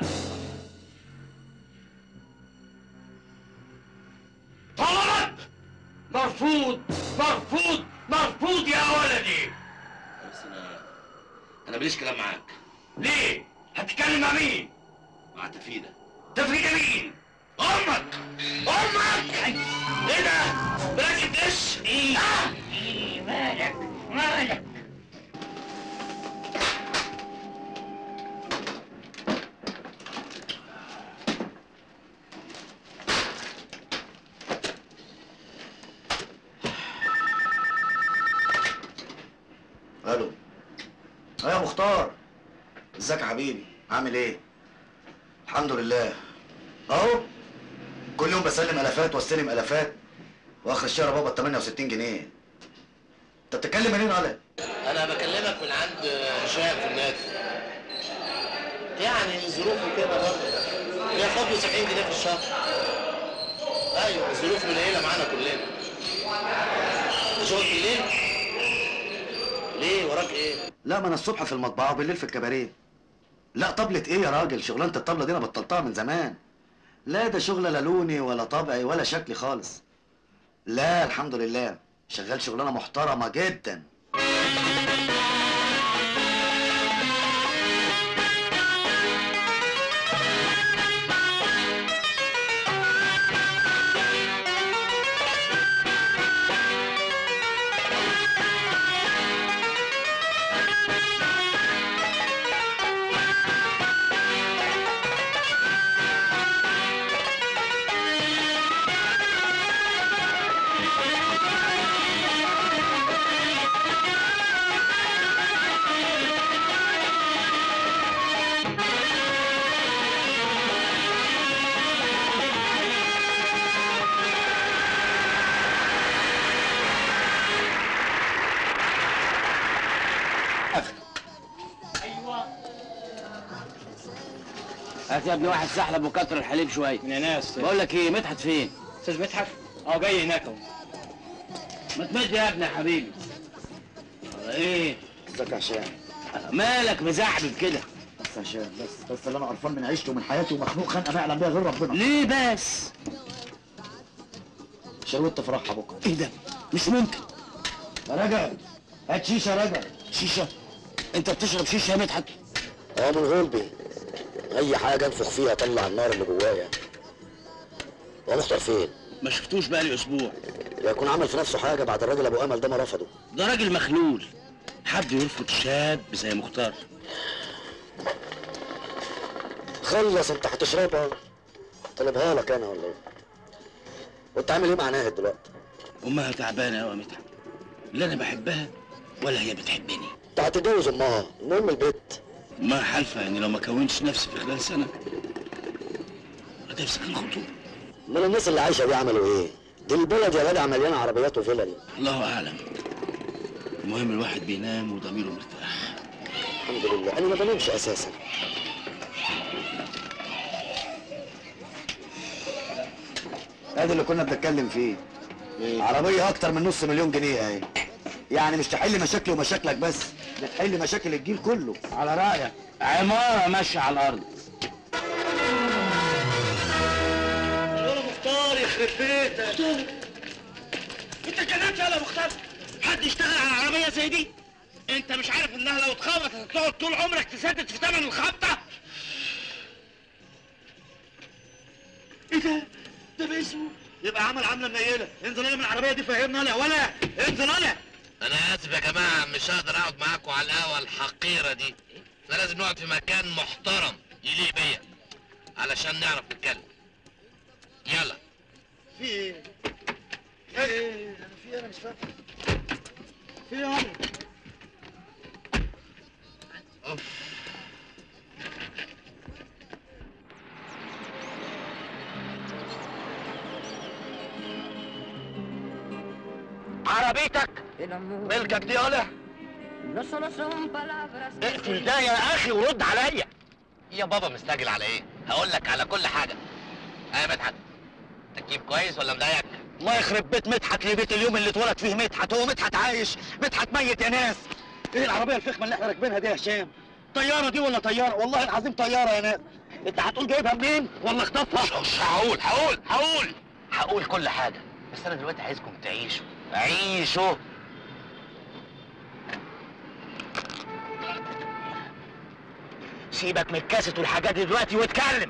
طلبك مرفوض مرفوض مرفوض يا ولدي بس انا انا ماليش كلام معاك ليه هتتكلم مع مين مع تفيده تفريد مين امك امك ايه ده براكب دش ايه ايه مالك مالك الو اه يا مختار ازيك يا حبيبي عامل ايه الحمد لله اهو كل يوم بسلم الافات واستلم الافات واخر الشهر بابا 68 جنيه انت بتتكلم منين على انا بكلمك من عند هشام في النادي يعني ظروفه كده برضه ياخد له 70 جنيه في الشهر ايوه الظروف منيله معانا كلنا شغل بالليل ليه وراك ايه؟ لا ما انا الصبح في المطبعه وبالليل في الكباريه لا طبلة ايه يا راجل شغلانه الطبلة دي انا بطلتها من زمان لا ده شغل لا لوني ولا طبعي ولا شكلي خالص لا الحمد لله شغال شغلانه محترمه جدا هات يا ابني واحد سحلب وكتر الحليب شويه من ناس بقول لك ايه مدحت فين؟ استاذ مدحت اه جاي هناك اهو ما تمد يا ابني يا حبيبي والله ايه ازيك يا هشام مالك مزعبب كده بس يا هشام بس بس اللي انا قرفان من عيشته ومن حياتي ومخنوق خنقه ما يعلم بيها غير ربنا ليه بس؟ شروت تفرحها بكره ايه ده؟ مش ممكن يا رجل هات شيشه يا رجل شيشه انت بتشرب شيشه يا مدحت اه من غلبي اي حاجه انفخ فيها طلع النار اللي جوايا هو مختار فين ما شفتوش بقالي اسبوع يكون عمل في نفسه حاجه بعد الراجل ابو امل ده ما رفضه ده راجل مخلول حد يرفض شاب زي مختار خلص انت هتشربها طلبها لك انا ولا ايه وانت عامل ايه مع ناهد دلوقتي امها تعبانه قوي يا مدحت لا انا بحبها ولا هي بتحبني انت هتتجوز امها المهم البيت ما حالفه يعني لو ما كونتش نفسي في خلال سنه هتفسخ الخطوبه امال الناس اللي عايشه دي عملوا ايه دي البلد يا جدع مليانه عربيات وفلل الله اعلم المهم الواحد بينام وضميره مرتاح الحمد لله انا ما بنامش اساسا ادي اللي كنا بنتكلم فيه عربيه اكتر من نص مليون جنيه اهي يعني مش تحل مشاكلي ومشاكلك بس بتحل مشاكل الجيل كله على رايك عماره ماشيه على الارض يا مختار يخرب بيتك انت اتجننت يا مختار حد يشتغل على عربيه زي دي انت مش عارف انها لو اتخبطت هتقعد طول عمرك تسدد في ثمن الخبطه ايه ده ده باسمه يبقى عمل عامله منيله انزل انا من العربيه دي فهمنا ولا ولا انزل انا انا اسف يا جماعه مش هقدر اقعد معاكم على القهوه الحقيره دي احنا لازم نقعد في مكان محترم يليق بيا علشان نعرف نتكلم يلا في ايه ايه انا في ايه انا مش فاهم في ايه يا عمرو عربيتك ملكك دي ولا اقفل ده يا اخي ورد عليا يا بابا مستعجل على ايه هقول لك على كل حاجه ها يا مدحت تكييف كويس ولا مضايقك الله يخرب بيت مدحت لبيت اليوم اللي اتولد فيه مدحت هو مدحت عايش مدحت ميت يا ناس ايه العربيه الفخمه اللي احنا راكبينها دي يا هشام طياره دي ولا طياره والله العظيم طياره يا ناس انت هتقول جايبها منين ولا اخطفها مش هقول هقول هقول هقول كل حاجه بس انا دلوقتي عايزكم تعيشوا عيشوا سيبك من الكاسيت والحاجات دي دلوقتي واتكلم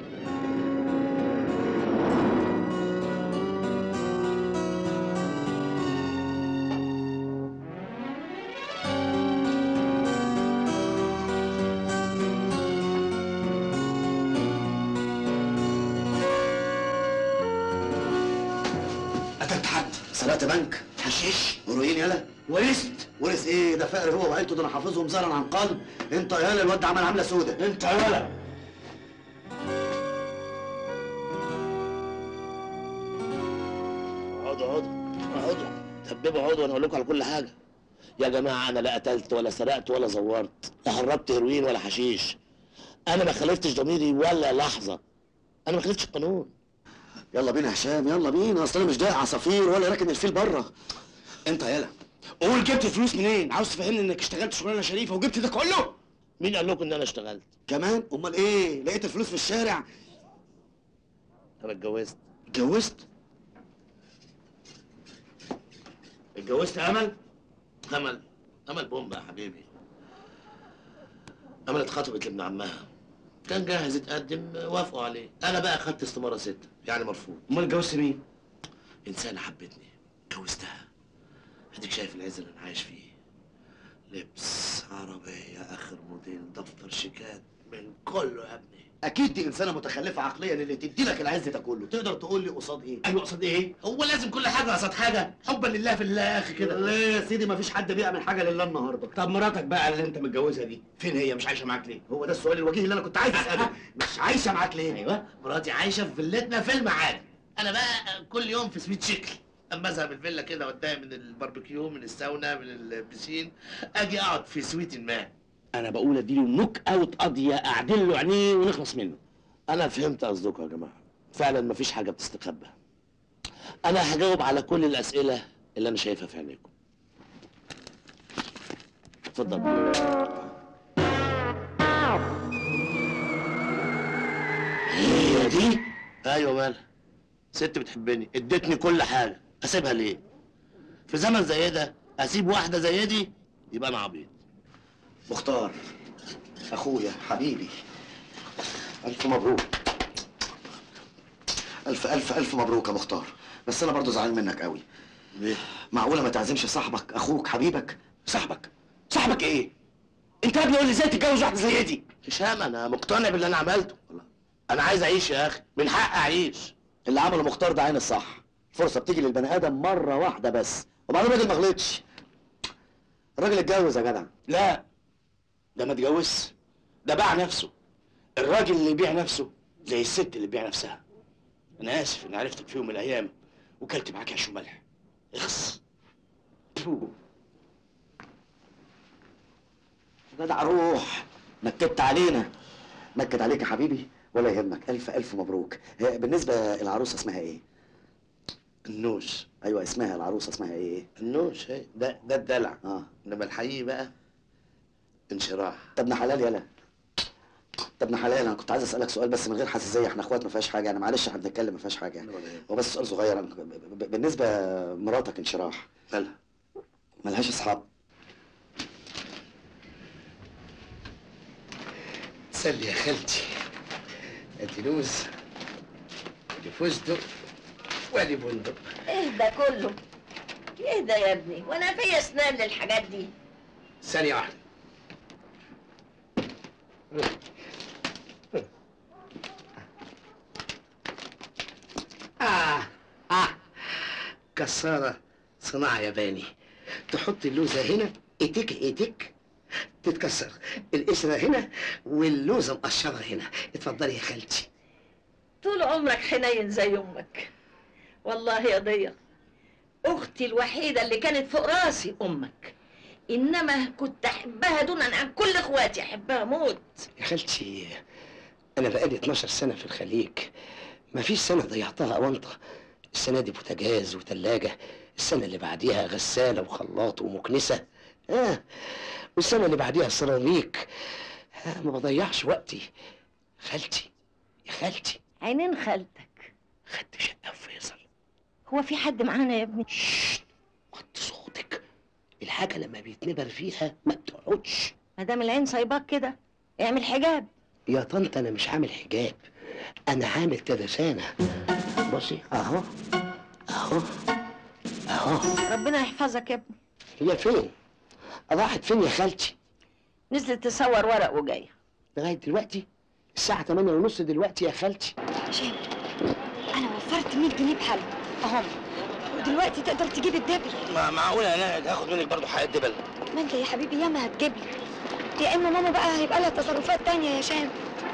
قتلت حد سرقت بنك حشيش هيروين يالا ورثت ورث ايه ده فقر هو وعيلته ده انا حافظهم زرعا عن قلب انت يالا الواد ده عمل عامله سودا انت يالا اقعدوا اقعدوا اقعدوا دببوا اقعدوا وانا اقول لكم على كل حاجه يا جماعه انا لا قتلت ولا سرقت ولا زورت لا هربت هيروين ولا حشيش انا ما خالفتش ضميري ولا لحظه انا ما خالفتش القانون يلا بينا يا هشام يلا بينا اصل انا مش ضايق عصافير ولا راكن الفيل بره انت يالا قول جبت الفلوس منين عاوز تفهمني انك اشتغلت شغلانه شريفه وجبت ده كله مين قال لكم ان انا اشتغلت كمان امال ايه لقيت الفلوس في الشارع انا اتجوزت اتجوزت اتجوزت امل امل امل بومبا يا حبيبي امل اتخطبت لابن عمها كان جاهز يتقدم وافقوا عليه انا بقى خدت استماره ستة يعني مرفوض امال اتجوزت مين انسانه حبتني اتجوزتها اديك شايف العز اللي انا عايش فيه لبس عربيه اخر موديل دفتر شيكات من كله يا ابني اكيد دي انسانه متخلفه عقليا اللي تدي لك العز ده كله تقدر تقول لي قصاد ايه ايوه قصاد ايه هو لازم كل حاجه قصاد حاجه حبا لله في الله يا اخي كده ليه يا سيدي مفيش حد بيعمل حاجه لله النهارده طب مراتك بقى اللي انت متجوزها دي فين هي مش عايشه معاك ليه هو ده السؤال الوجيه اللي انا كنت عايز اساله مش عايشه معاك ليه ايوه مراتي عايشه في فيلتنا في المعادي انا بقى كل يوم في سويت شكل اما اذهب الفيلا كده وانتهي من الباربيكيو من الساونا من البسين اجي اقعد في سويت ما انا بقول اديله نوك اوت قضيه اعدل له عينيه ونخلص منه انا فهمت قصدكم يا جماعه فعلا مفيش حاجه بتستخبى انا هجاوب على كل الاسئله اللي انا شايفها في عينيكم اتفضل هي دي ايوه مالها ست بتحبني ادتني كل حاجه اسيبها ليه في زمن زي ده اسيب واحده زي دي يبقى انا عبيط مختار اخويا حبيبي الف مبروك الف الف الف مبروك يا مختار بس انا برضو زعلان منك قوي ليه معقوله ما تعزمش صاحبك اخوك حبيبك صاحبك صاحبك ايه انت يا ابني قول لي ازاي تتجوز واحده زي دي هشام انا مقتنع باللي انا عملته انا عايز اعيش يا اخي من حق اعيش اللي عمله مختار ده عين الصح الفرصه بتيجي للبني ادم مره واحده بس وبعدين الراجل ما غلطش الراجل اتجوز يا جدع لا ده ما اتجوزش ده باع نفسه الراجل اللي يبيع نفسه زي الست اللي تبيع نفسها انا اسف اني عرفتك في يوم من الايام وكلت معاك عيش وملح اخس فو. جدع روح نكدت علينا نكد عليك يا حبيبي ولا يهمك الف الف مبروك هي بالنسبه العروسه اسمها ايه النوش ايوه اسمها العروسه اسمها ايه النوش هي ده ده الدلع اه انما الحقيقي بقى انشراح طب ابن حلال يلا طب ابن حلال انا كنت عايز اسالك سؤال بس من غير حساسيه احنا اخوات ما فيهاش حاجه يعني معلش احنا بنتكلم ما فيهاش حاجه يعني هو بس سؤال صغير أنا ب- ب- بالنسبه مراتك انشراح مالها ملهاش اصحاب سلي يا خالتي ادي لوز ادي فستق وادي بندق ايه ده كله ايه ده يا ابني وانا في اسنان للحاجات دي ثانية واحدة آه آه كسارة صناعة ياباني تحط اللوزة هنا ايتك ايتك تتكسر القشرة هنا واللوزة مقشرة هنا اتفضلي يا خالتي طول عمرك حنين زي امك والله يا ضيق اختي الوحيده اللي كانت فوق راسي امك انما كنت احبها دونا عن كل اخواتي احبها موت يا خالتي انا بقالي 12 سنه في الخليج ما فيش سنه ضيعتها اونطه السنه دي بوتاجاز وتلاجه السنه اللي بعديها غساله وخلاط ومكنسه اه والسنه اللي بعديها سيراميك آه ما بضيعش وقتي خالتي يا خالتي عينين خالتك خدت شقه في فيصل هو في حد معانا يا ابني وطي صوتك الحاجه لما بيتنبر فيها ما بتقعدش ما دام العين صايباك كده اعمل حجاب يا طنط انا مش عامل حجاب انا عامل تدسانه بصي اهو اهو اهو ربنا يحفظك يا ابني هي فين راحت فين يا خالتي نزلت تصور ورق وجايه لغايه دلوقتي الساعه 8 ونص دلوقتي يا خالتي هشام انا وفرت 100 جنيه بحالهم اهم ودلوقتي تقدر تجيب الدبل ما معقوله انا هاخد منك برضه حق الدبل ما انت يا حبيبي ياما هتجيب لي يا اما ماما بقى هيبقى لها تصرفات تانية يا هشام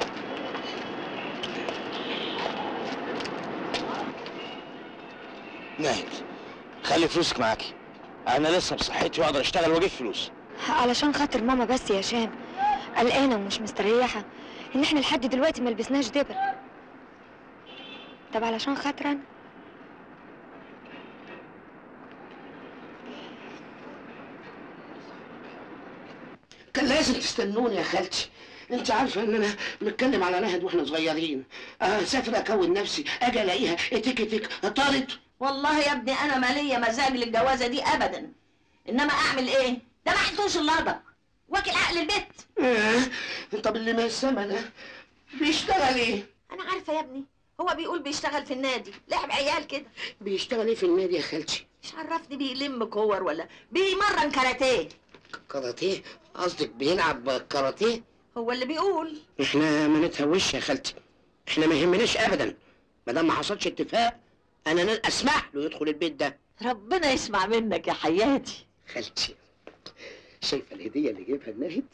ناهد خلي فلوسك معاكي انا لسه بصحتي واقدر اشتغل واجيب فلوس علشان خاطر ماما بس يا هشام قلقانه ومش مستريحه ان احنا لحد دلوقتي ما لبسناش دبل طب علشان خاطر انا كان لازم تستنوني يا خالتي انت عارفه ان انا متكلم على نهد واحنا صغيرين اسافر اكون نفسي اجي الاقيها اتك اتك طارت والله يا ابني انا ماليه مزاج للجوازه دي ابدا انما اعمل ايه ده ما حطوش اللقطه واكل عقل البيت آه. طب اللي ما السما ده بيشتغل ايه انا عارفه يا ابني هو بيقول بيشتغل في النادي لعب عيال كده بيشتغل ايه في النادي يا خالتي مش عرفني بيلم كور ولا بيمرن كاراتيه كاراتيه قصدك بيلعب كاراتيه هو اللي بيقول احنا ما نتهوش يا خالتي احنا ما يهمناش ابدا ما دام ما حصلش اتفاق انا ن- اسمح له يدخل البيت ده ربنا يسمع منك يا حياتي خالتي شايفه الهديه اللي جايبها الناهد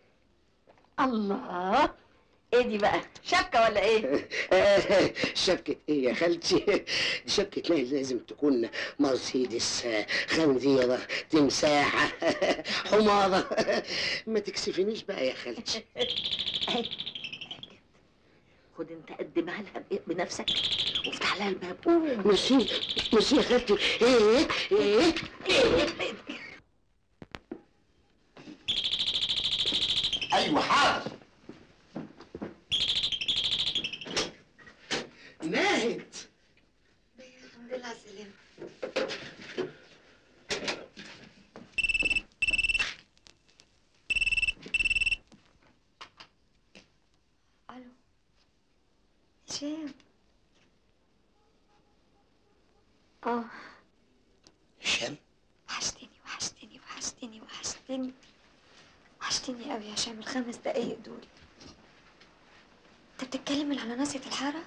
الله ايه دي بقى شبكه ولا ايه شبكة ايه يا خالتي؟ دي شبكة ناهد لازم تكون مرسيدس خنزيرة تمساحة حمارة ما تكسفنيش بقى يا خالتي خد انت قدمها لها بإيه- بنفسك وافتح لها الباب قوم ميرسي ميرسي يا خالتي ايه ايه ايه ايوه حاضر ناهد الحمد لله على السلامة الو هشام اه هشام وحشتني وحشتني وحشتني وحشتني وحشتني قوي يا هشام الخمس دقايق دول انت بتتكلم من على ناصية الحارة؟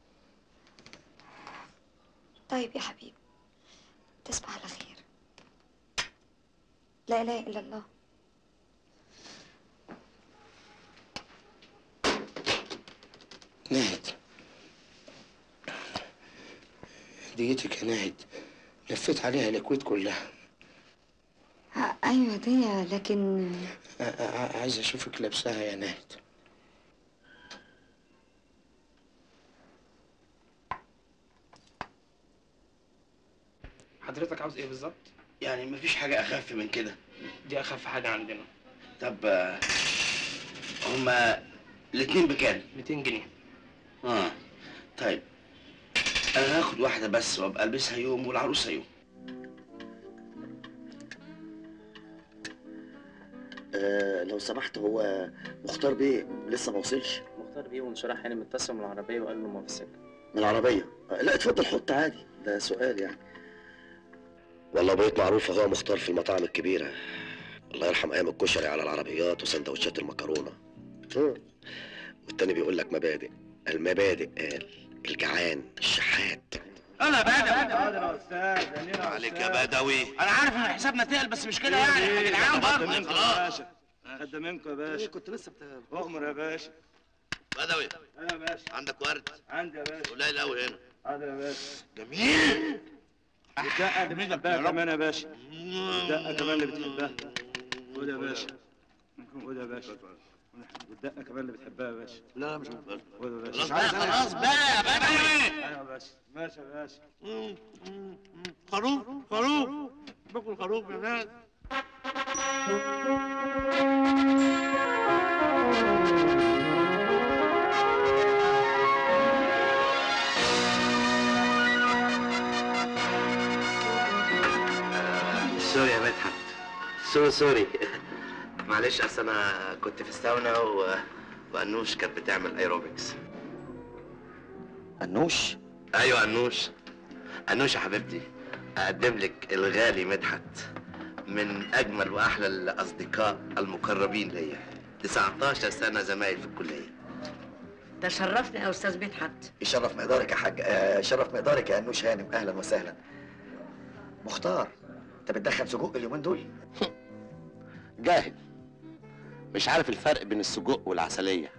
طيب يا حبيبي تصبح على خير لا اله الا الله ناهد ديتك يا ناهد لفيت عليها الكويت كلها ع- ايوه دي لكن ع- ع- عايز اشوفك لابساها يا ناهد حضرتك عاوز ايه بالظبط؟ يعني مفيش حاجة أخف من كده دي اخف حاجه عندنا طب آه، هما الاتنين بكام؟ 200 جنيه اه طيب أنا هاخد واحدة بس وأبقى ألبسها يوم والعروسة يوم آه لو سمحت هو مختار بيه لسه ما وصلش مختار بيه وانشراح يعني متصل من العربية وقال له ما في السكة من العربية آه لا اتفضل حط عادي ده سؤال يعني والله بقيت معروف هو مختار في المطاعم الكبيرة الله يرحم أيام الكشري على العربيات وسندوتشات المكرونة والتاني بيقول لك مبادئ المبادئ قال الجعان الشحات انا بدوي يا استاذ عليك يا بدوي انا عارف ان حسابنا تقل بس مش كده يعني يا جدعان برضه برضه منكم يا باشا. قد منكم يا باشا كنت لسه بتاع اؤمر يا باشا بدوي انا يا باشا عندك ورد عندي يا باشا قليل قوي هنا حاضر يا باشا جميل والدقه اللي بتحبها كمان يا باشا والدقه كمان اللي بتحبها خد يا باشا خد يا باشا والدقه كمان اللي بتحبها يا باشا لا مش خد يا باشا خلاص بقى خلاص بقى يا بدوي ايوه يا باشا ماشي يا باشا خروف خروف باكل خروف يا ناس سوري يا مدحت سوري سوري معلش اصل انا كنت في الساونا و... وانوش كانت بتعمل ايروبكس انوش ايوه انوش انوش يا حبيبتي اقدم لك الغالي مدحت من اجمل واحلى الاصدقاء المقربين ليا 19 سنه زمايل في الكليه تشرفني يا استاذ مدحت يشرف مقدارك يا حاج آه شرف مقدارك يا انوش هانم اهلا وسهلا مختار انت بتدخن سجق اليومين دول جاهل مش عارف الفرق بين السجق والعسلية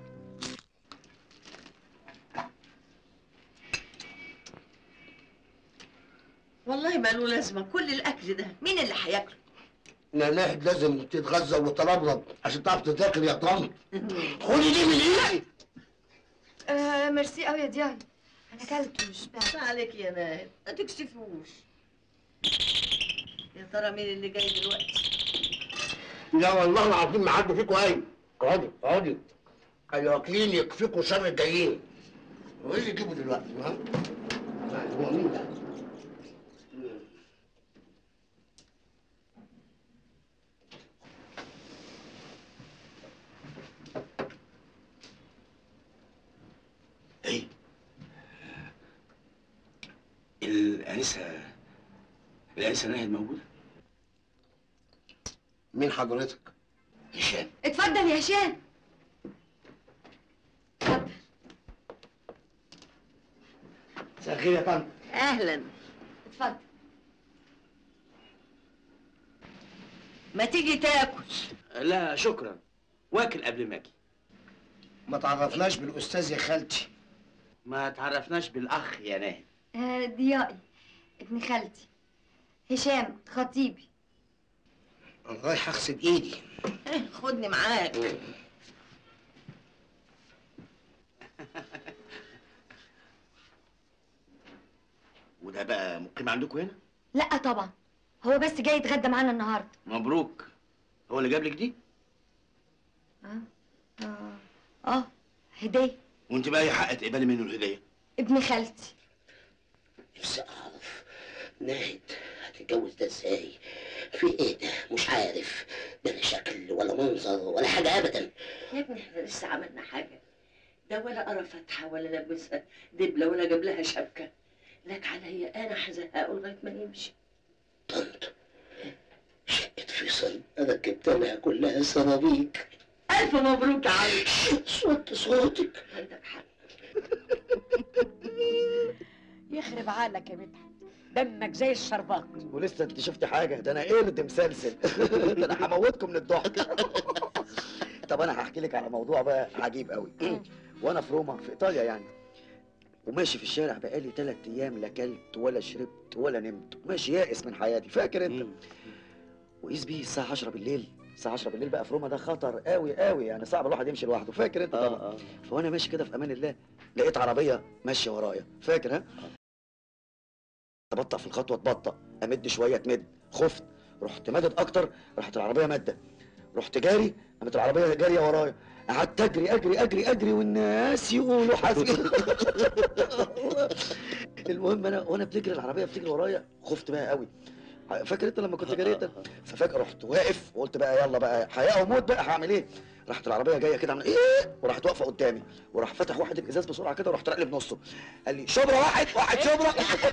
والله ما له لازمه كل الاكل ده مين اللي هياكله ناحية لازم تتغذى وتلبلب عشان تعرف تذاكر يا طنط خدي دي من ايدي آه ميرسي قوي يا ديان انا اكلت وشبعت عليك يا ناهد ما تكسفوش يا ترى مين اللي جاي دلوقتي لا والله العظيم ما حد فيكم قايم اقعدي اقعدي الواكلين يكفيكوا شر الجايين وايه اللي يجيبوا دلوقتي ها؟ هو مين ده؟ ايه الانسه الانسه ناهد موجوده مين حضرتك؟ هشام اتفضل يا هشام مساء الخير يا طنط اهلا اتفضل ما تيجي تاكل لا شكرا واكل قبل ما اجي ما تعرفناش بالاستاذ يا خالتي ما تعرفناش بالاخ يا ناهد آه ضيائي ابن خالتي هشام خطيبي انا رايح اغسل ايدي خدني معاك وده بقى مقيم عندكم هنا لا طبعا هو بس جاي يتغدى معانا النهارده مبروك هو اللي جاب لك دي اه اه اه هديه وانت بقى اي حق تقبلي منه الهديه ابن خالتي نفسي اعرف ناهد هتتجوز ده ازاي في ايه ده مش عارف ده لا شكل ولا منظر ولا حاجه ابدا يا ابني احنا لسه عملنا حاجه ده ولا قرا فاتحه ولا لبسها دبله ولا جاب لها شبكه لك عليا انا هزهقه لغايه ما يمشي طنط شقة فيصل انا جبت لها كلها سرابيك الف مبروك يا علي صوت صوتك عندك حق يخرب عقلك يا مدحت دمك زي الشربات ولسه انت شفتي حاجه ده انا قرد مسلسل ده انا هموتكم من الضحك طب انا هحكي لك على موضوع بقى عجيب قوي وانا في روما في ايطاليا يعني وماشي في الشارع بقالي ثلاث ايام لا اكلت ولا شربت ولا نمت ماشي يائس من حياتي فاكر انت وقيس بيه الساعه 10 بالليل الساعه 10 بالليل بقى في روما ده خطر قوي قوي يعني صعب الواحد يمشي لوحده فاكر انت طبعا فوانا ماشي كده في امان الله لقيت عربيه ماشيه ورايا فاكر ها ابطأ في الخطوه تبطأ امد شويه تمد خفت رحت مدد اكتر راحت العربيه ماده رحت جاري قامت العربيه جاريه ورايا قعدت اجري اجري اجري اجري والناس يقولوا حسبي المهم انا وانا بتجري العربيه بتجري ورايا خفت بقى قوي فاكر انت لما كنت جريت ففجاه رحت واقف وقلت بقى يلا بقى حياه وموت بقى هعمل ايه راحت العربيه جايه كده عمل ايه وراحت واقفه قدامي وراح فتح واحد الازاز بسرعه كده ورحت راقلب نصه قال لي شبرا واحد واحد شبرا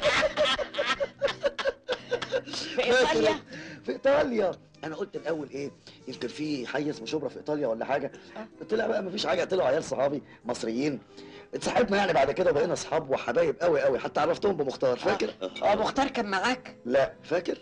في ايطاليا في ايطاليا انا قلت الاول ايه يمكن في حي اسمه شبرا في ايطاليا ولا حاجه طلع بقى مفيش حاجه طلعوا عيال صحابي مصريين اتصاحبنا يعني بعد كده وبقينا اصحاب وحبايب قوي قوي حتى عرفتهم بمختار فاكر اه مختار كان معاك لا فاكر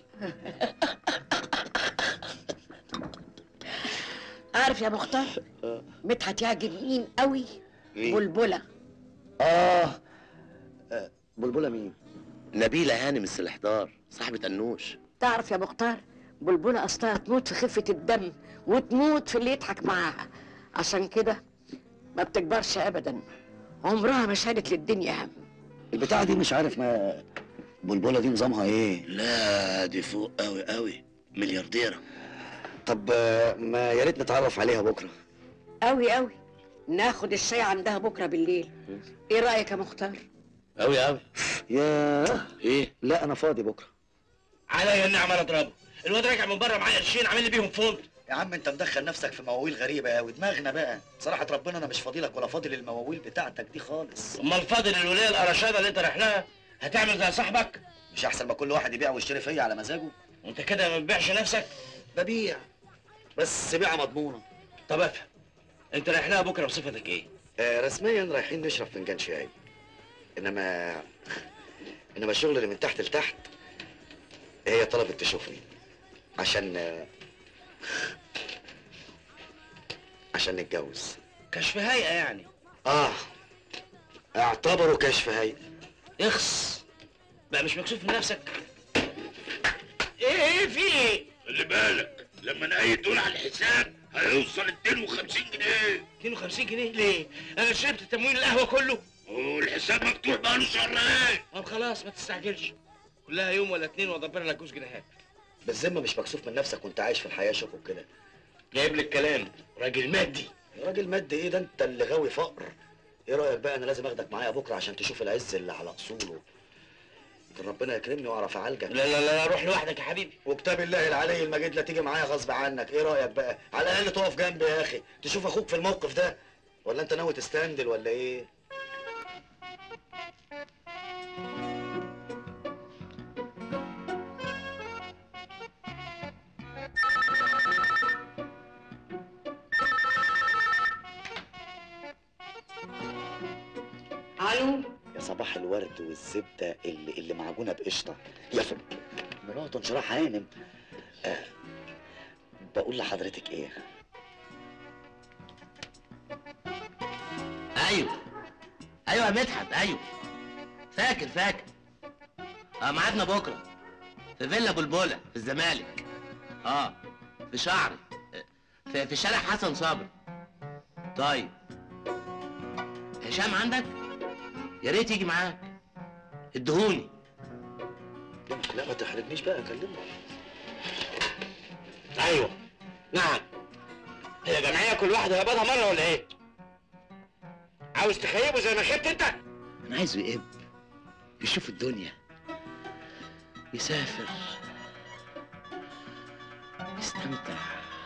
عارف يا مختار مدحت يعجب مين قوي مين؟ بلبله اه آه، بلبله مين نبيلة هانم السلحدار صاحبة النوش تعرف يا مختار بلبله اصلها تموت في خفه الدم وتموت في اللي يضحك معاها عشان كده ما بتكبرش ابدا عمرها ما شالت للدنيا هم البتاعه دي مش عارف ما بلبله دي نظامها ايه لا دي فوق قوي قوي مليارديرة طب آه، ما يا ريت نتعرف عليها بكره قوي قوي ناخد الشاي عندها بكره بالليل ايه رايك يا مختار قوي قوي ياه ايه لا انا فاضي بكره عليا النعمه انا اضربه الواد راجع من بره معايا قرشين عامل لي بيهم فوند يا عم انت مدخل نفسك في مواويل غريبه قوي دماغنا بقى صراحه ربنا انا مش فاضيلك ولا فاضي للمواويل بتاعتك دي خالص امال فاضل الوليه القرشانه اللي انت رايح لها هتعمل زي صاحبك مش احسن ما كل واحد يبيع ويشتري فيا على مزاجه انت كده ما بتبيعش نفسك ببيع بس بيعه مضمونه طب افهم انت رايح لها بكره بصفتك ايه آه رسميا رايحين نشرب فنجان شاي انما انما الشغل اللي من تحت لتحت هي طلبت تشوفني عشان آه، عشان نتجوز كشف هيئه يعني اه اعتبروا كشف هيئه اخس بقى مش مكسوف من نفسك ايه ايه في ايه اللي بالك لما نقيد دول على الحساب هيوصل 250 جنيه 52 جنيه ليه؟ انا شربت تموين القهوه كله والحساب مفتوح بقاله شهرين طب خلاص ما تستعجلش كلها يوم ولا اتنين ودبرنا لك جوز جنيهات بالذمه مش مكسوف من نفسك وانت عايش في الحياه شوف وكده جايب لك كلام راجل مادي يا راجل مادي ايه ده انت اللي غاوي فقر ايه رايك بقى انا لازم اخدك معايا بكره عشان تشوف العز اللي على اصوله يمكن ربنا يكرمني واعرف اعالجك لا لا لا روح لوحدك يا حبيبي وكتاب الله العلي المجيد لا تيجي معايا غصب عنك ايه رايك بقى على الاقل تقف جنبي يا اخي تشوف اخوك في الموقف ده ولا انت ناوي تستندل ولا ايه الو يا صباح الورد والزبده اللي اللي معجونه بقشطه يا فندم مراته انشراح هانم آه بقول لحضرتك ايه ايوه ايوه يا مدحت ايوه فاكر فاكر اه ميعادنا بكره في فيلا بلبله في الزمالك اه في شعري في, في شارع حسن صابر طيب هشام عندك يا ريت يجي معاك ادهوني لا ما تحرجنيش بقى كلمه ايوه نعم هي جمعيه كل واحد هيقبضها مره ولا ايه عاوز تخيبه زي ما خبت انت انا عايزه يقب يشوف الدنيا يسافر يستمتع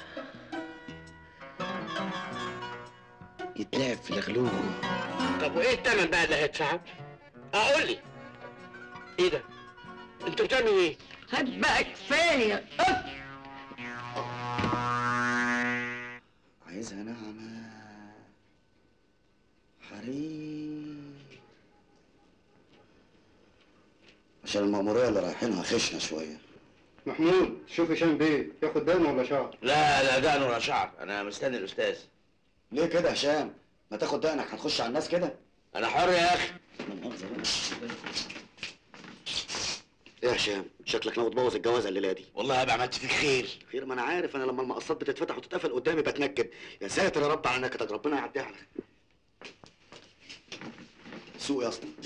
يتلعب في الغلوب طب وايه الثمن بقى اللي هيدفعه؟ اقول لي ايه ده؟ انت بتعمل ايه؟ هات بقى كفايه عايزها ناعمة حريم عشان المأمورية اللي رايحينها خشنة شوية محمود شوف هشام بيه ياخد دقن ولا شعر لا لا دقن ولا شعر انا مستني الاستاذ ليه كده يا هشام؟ ما تاخد دقنك هنخش على الناس كده؟ انا حر يا اخي ايه يا هشام؟ شكلك ناوي تبوظ الجوازة الليلة دي والله هبقى عملت فيك خير خير ما انا عارف انا لما المقصات بتتفتح وتتقفل قدامي بتنكد يا ساتر يا رب على نكدك ربنا يعديها عليك سوق يا اسطى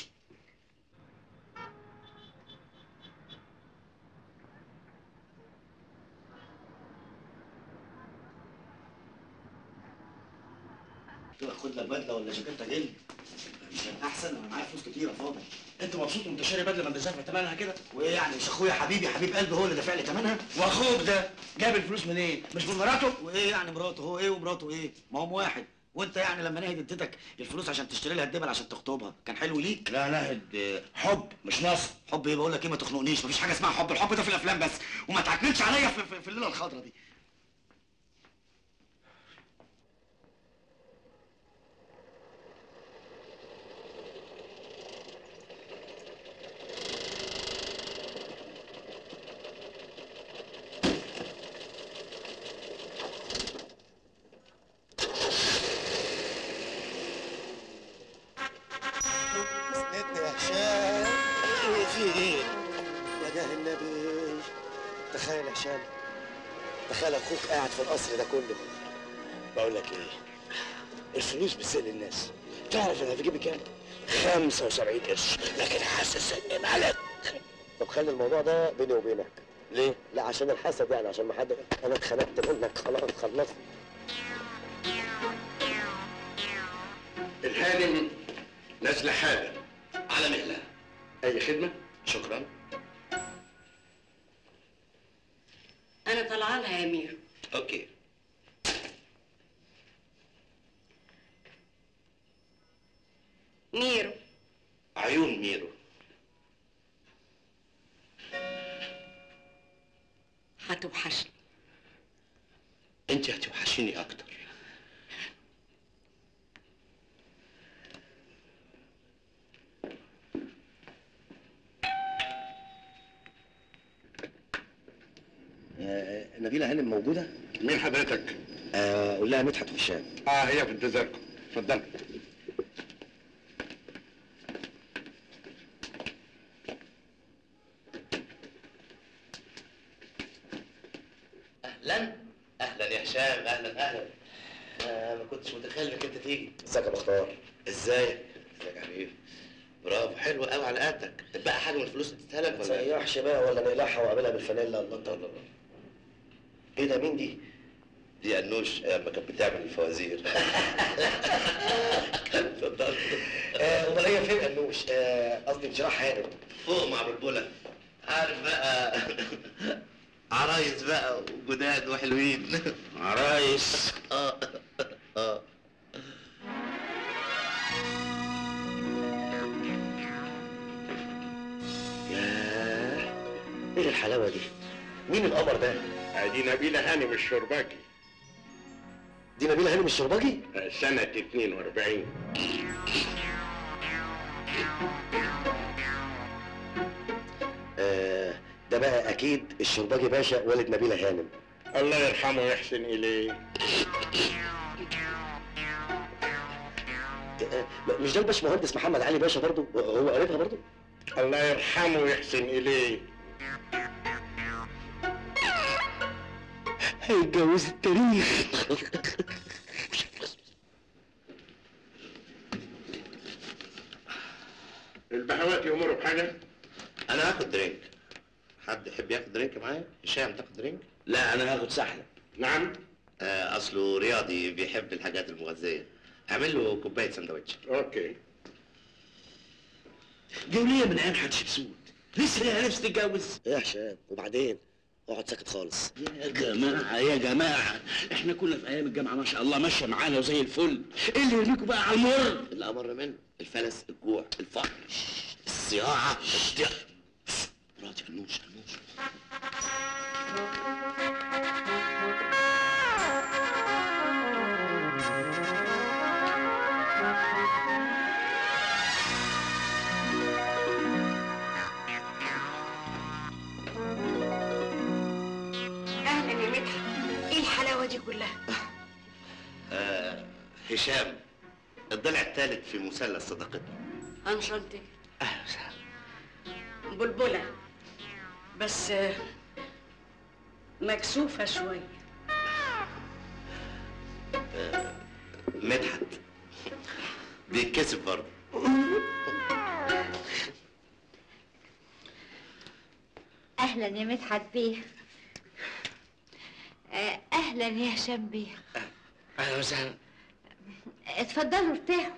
خد لك بدله ولا جاكيته جلد مش احسن انا معايا فلوس كتيره فاضل انت مبسوط وانت شاري بدله ما انت دافع ثمنها كده وايه يعني مش اخويا حبيبي حبيب قلبي هو اللي دافع لي ثمنها واخوك ده جاب الفلوس منين مش من مراته وايه يعني مراته هو ايه ومراته ايه ما هم واحد وانت يعني لما نهد اديتك الفلوس عشان تشتري لها الدبل عشان تخطبها كان حلو ليك لا نهد حب مش نصب حب ايه بقول لك ايه ما تخنقنيش مفيش حاجه اسمها حب الحب ده في الافلام بس وما تعكننش عليا في, في, في الليله الخضراء دي اسند يا هشام ايه في ايه يا جاه النبي تخيل يا هشام تخيل اخوك قاعد في القصر ده كله بقول لك ايه الفلوس بتسأل الناس تعرف انا في جيبي كام 75 قرش لكن حاسس اني ملك طب خلي الموضوع ده بيني وبينك ليه؟ لا عشان الحسد يعني عشان ما حد انا اتخنقت منك خلاص خلصت الهانم نازله حالا على مهلها اي خدمه شكرا انا طالعه لها يا ميرو اوكي ميرو عيون ميرو هتوحشني انت هتوحشيني اكتر آه نبيله هانم موجوده مين حضرتك آه قول لها مدحت وهشام اه هي في انتظاركم اتفضل اهلا اهلا يا هشام اهلا اهلا آه ما كنتش متخيل انك انت تيجي ازيك يا مختار ازيك ازيك يا حبيبي برافو حلو قوي على قدك تبقى حاجه من الفلوس اللي اديتها لك ما ولا تسيحش بقى ولا نقلعها واقابلها بالفانيلا الله الله الله ايه ده مين دي؟ دي انوش ايام ما كانت بتعمل الفوازير اتفضل آه، امال هي فين انوش آه، قصدي انشراح هانم فوق مع بلبله عارف بقى عرايس بقى وجداد وحلوين عرايس اه اه ياه ايه الحلاوه دي مين القمر ده دي نبيلة هانم الشرباجي دي نبيلة هانم الشرباجي سنة 42 آه ده بقى اكيد الشرباجي باشا والد نبيلة هانم الله يرحمه ويحسن إليه آه مش ده الباشمهندس محمد علي باشا برضه هو قريبها برضه الله يرحمه ويحسن إليه هيتجوز التاريخ البهوات يأمروا بحاجة؟ انا هاخد درينك حد يحب ياخد درينك معايا هشام تاخد درينك لا انا هاخد سحلب نعم آه اصله رياضي بيحب الحاجات المغذيه اعمل له كوبايه سندوتش اوكي جوليه من ايام حتشبسوت لسه ليها نفس تتجوز ايه يا هشام وبعدين اقعد ساكت خالص يا جماعة يا جماعة احنا كنا في أيام الجامعة ما شاء الله ماشية معانا وزي الفل ايه اللي يرميكوا بقى على المر اللي امر منه الفلس الجوع الفقر الصياعه الضيق مراتي النوش النوش اهلا يا مدحت ايه الحلاوه دي كلها آه هشام الضلع الثالث في مثلث صداقتنا انشنتي بلبله بس آه، مكسوفه شويه آه مدحت بيتكسف برضه اهلا يا مدحت بيه آه، اهلا يا هشام بيه اهلا وسهلا اتفضلوا ارتاحوا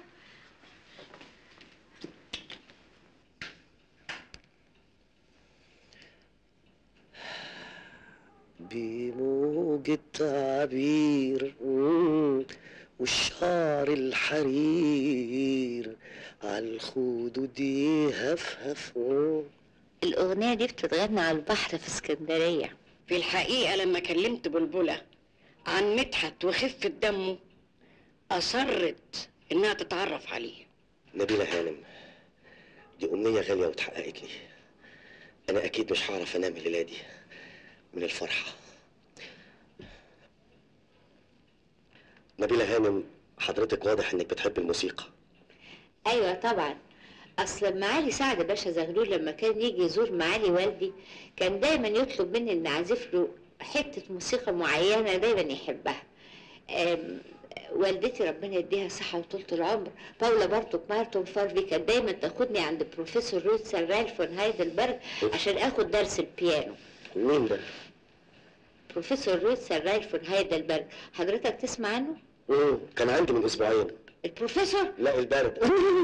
بموج التعبير مم، والشعر الحرير عالخدود يهفهف مم. الاغنيه دي بتتغنى على البحر في اسكندريه في الحقيقه لما كلمت بلبله عن مدحت وخفه دمه اصرت انها تتعرف عليه نبيلة هانم دي أمنية غالية واتحققت لي أنا أكيد مش هعرف أنام الليلة دي من الفرحة نبيلة هانم حضرتك واضح إنك بتحب الموسيقى ايوه طبعا اصل معالي سعد باشا زغلول لما كان يجي يزور معالي والدي كان دايما يطلب مني ان اعزف له حته موسيقى معينه دايما يحبها أم، والدتي ربنا يديها الصحة وطولة العمر باولا بارتوك مارتون فارفي كانت دايما تاخدني عند بروفيسور روت سرايل فون هايدلبرج عشان اخد درس البيانو مين ده؟ بروفيسور روت سرايل فون هايدلبرج حضرتك تسمع عنه؟ مم. كان عندي من أسبوعين البروفيسور؟ لا البرد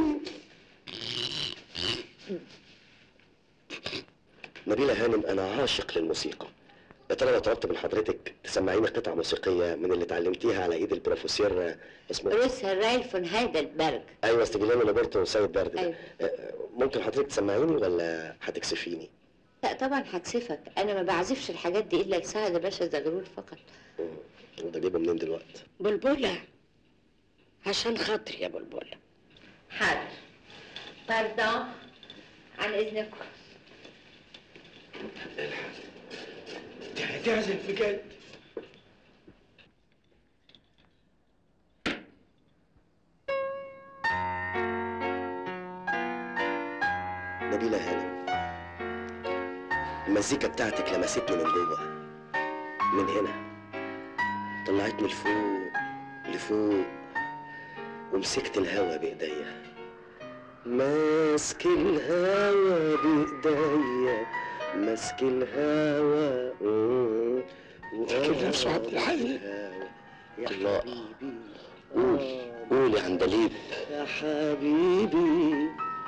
نبيلة هانم أنا عاشق للموسيقى يا ترى لو طلبت من حضرتك تسمعيني قطعة موسيقية من اللي اتعلمتيها على إيد البروفيسور اسمه روت سرايل فون هايدلبرج ايوه استجلاني لابورتو وسيد برد ده أيوة. آه، ممكن حضرتك تسمعيني ولا هتكسفيني؟ لا طبعا هكسفك انا ما بعزفش الحاجات دي الا لسعد باشا زغلول فقط وده جايبه منين دلوقتي؟ بلبله عشان خاطري يا بلبله حاضر باردون عن اذنكم دي هتعزف بجد نبيلة هانم المزيكا بتاعتك لمستني من جوه من هنا طلعتني لفوق لفوق ومسكت الهوا بايديا ماسك الهوا بايديا ماسك الهوا مم. فاكر نفسه عبد الحليم يا الله قول قول يا عندليب يا حبيبي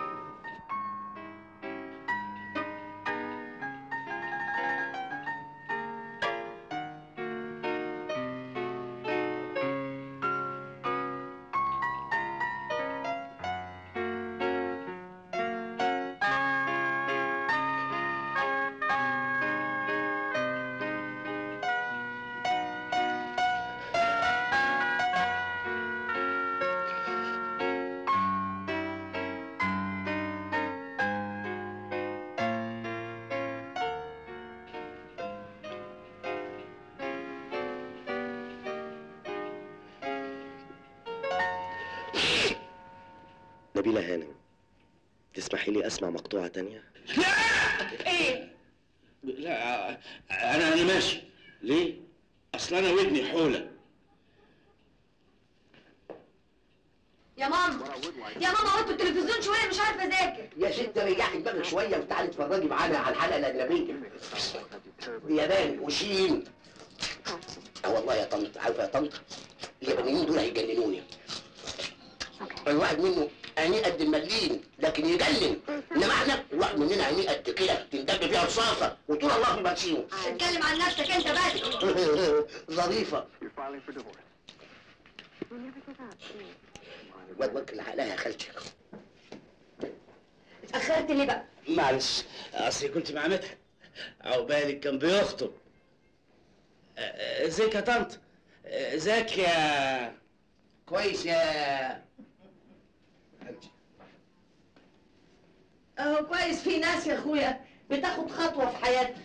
نبيلة هانم تسمحي لي اسمع مقطوعة تانية؟ ايه لا انا انا ماشي ليه اصل انا ودني حوله يا ماما يا ماما وطوا التلفزيون شويه مش عارفه اذاكر يا ست ريحي دماغك شويه وتعالي اتفرجي معانا على الحلقه الاجنبيه يابان وشين اه والله يا طنط عارفه يا طنط اليابانيين دول هيجننوني الواحد منه عينيه قد الملين لكن يجنن انما احنا الواحد مننا عينيه قد كده تندب فيها رصاصه وطول الله في بنسيون اتكلم عن نفسك انت بس ظريفه واد وكل عقلها يا خالتي اتاخرت ليه بقى معلش اصلي كنت مع مدحت عقبالك كان بيخطب آه، آه، ازيك يا طنط آه، ازيك يا كويس يا اهو كويس في ناس يا اخويا بتاخد خطوه في حياتها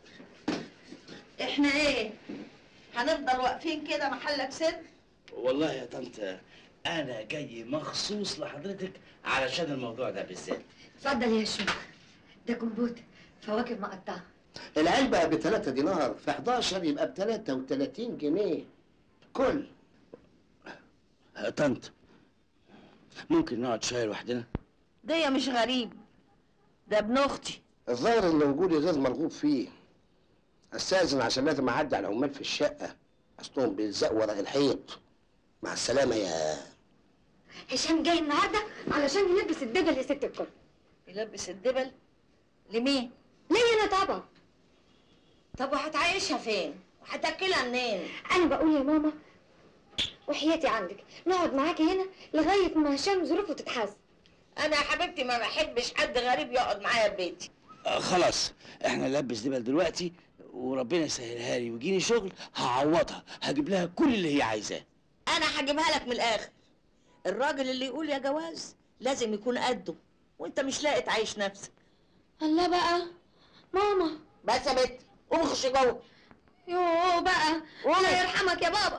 احنا ايه هنفضل واقفين كده محلك سر والله يا طنط انا جاي مخصوص لحضرتك علشان الموضوع ده بالذات اتفضل يا شيخ ده كمبوت فواكه مقطعه العلبه ب 3 دينار في 11 يبقى ب 33 جنيه كل آه، طنط ممكن نقعد شويه لوحدنا ده مش غريب ده ابن اختي الظاهر ان وجودي غير مرغوب فيه استاذن عشان لازم اعدي على العمال في الشقه اصلهم بيلزقوا ورق الحيط مع السلامه يا هشام جاي النهارده علشان يلبس الدبل يا ست الكل يلبس الدبل لمين ليا انا طبعا طب وهتعيشها فين وهتاكلها منين انا بقول يا ماما وحياتي عندك نقعد معاكي هنا لغايه ما هشام ظروفه تتحسن انا يا حبيبتي ما بحبش حد غريب يقعد معايا في بيتي آه، خلاص احنا نلبس دبل دلوقتي وربنا يسهلها لي ويجيني شغل هعوضها هجيب لها كل اللي هي عايزاه انا هجيبها لك من الاخر الراجل اللي يقول يا جواز لازم يكون قده وانت مش لاقي تعيش نفسك الله بقى ماما بس يا بنت قومي خشي جوه يوه بقى الله يرحمك يا بابا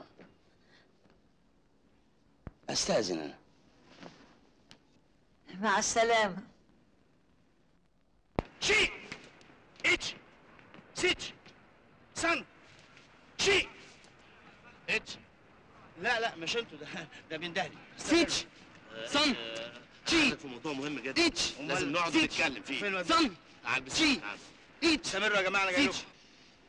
استاذن انا مع السلامه شي اتش سيتش سن شي اتش لا لا مش انتوا ده ده من دهلي سيتش صن شي في موضوع مهم جدا اتش لازم نقعد سيتش. نتكلم فيه فين الواد؟ صن تعال بس شي. تعال. اتش استمروا يا جماعه انا جاي سيتش. لكم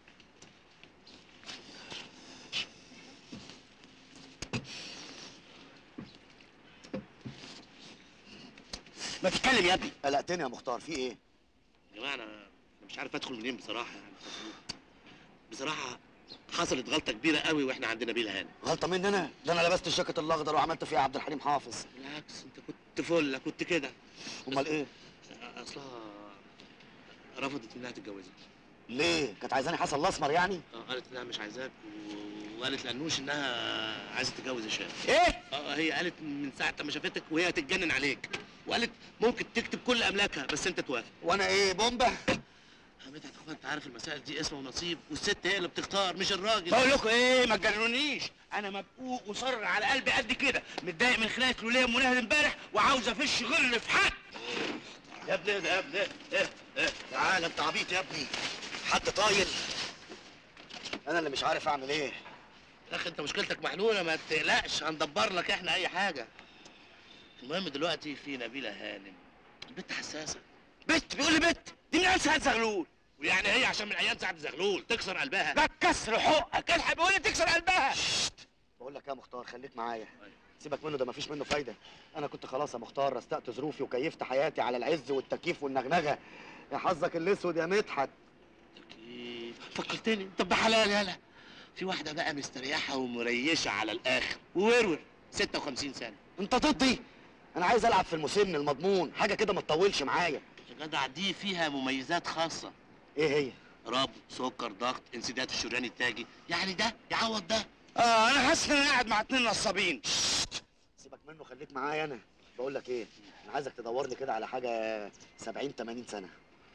ما تتكلم يا ابني قلقتني يا مختار في ايه؟ يا جماعه انا أنا مش عارف ادخل منين بصراحه يعني بصراحه حصلت غلطه كبيره قوي واحنا عندنا بيلا هانم غلطه مني انا ده انا لبست الجاكيت الاخضر وعملت فيها عبد الحليم حافظ بالعكس انت كنت فل كنت كده امال ايه؟ اصلها رفضت انها تتجوزك ليه؟ كانت عايزاني حسن الاسمر يعني؟ اه قالت انها مش عايزاك و- وقالت لانوش انها عايزه تتجوز هشام ايه؟ اه هي قالت من ساعه ما شافتك وهي هتتجنن عليك وقالت ممكن تكتب كل املاكها بس انت توافق وانا ايه بومبا؟ يا مدحت اخويا انت عارف المسائل دي اسمه ونصيب والست هي اللي بتختار مش الراجل بقول لكم ايه ما تجننونيش انا مبقوق وصر على قلبي قد كده متضايق من خناقه لوليه مناهد امبارح وعاوز افش غل في حق يا ابني ايه ده يا ابني ايه ايه ايه تعالى انت عبيط يا ابني حد طايل انا اللي مش عارف اعمل ايه يا اخي انت مشكلتك محلوله ما تقلقش هندبر لك احنا اي حاجه المهم دلوقتي في نبيله هانم البنت حساسه بت بيقول لي بت دي من ايام سعد زغلول ويعني هي عشان من ايام سعد زغلول تكسر قلبها ده كسر حقك الحق بيقول لي تكسر قلبها بقول لك يا مختار خليك معايا سيبك منه ده مفيش منه فايده انا كنت خلاص يا مختار رستقت ظروفي وكيفت حياتي على العز والتكييف والنغنغه يا حظك الاسود يا مدحت فكرتني طب ده حلال يالا في واحده بقى مستريحه ومريشه على الاخر وورور 56 سنه انت ضدي انا عايز العب في المسن المضمون حاجه كده ما تطولش معايا يا جدع دي فيها مميزات خاصه ايه هي ربو سكر ضغط انسداد الشريان التاجي يعني ده يعوض ده اه انا حاسس ان انا قاعد مع اتنين نصابين سيبك منه خليك معايا انا بقول لك ايه انا عايزك تدور لي كده على حاجه 70 80 سنه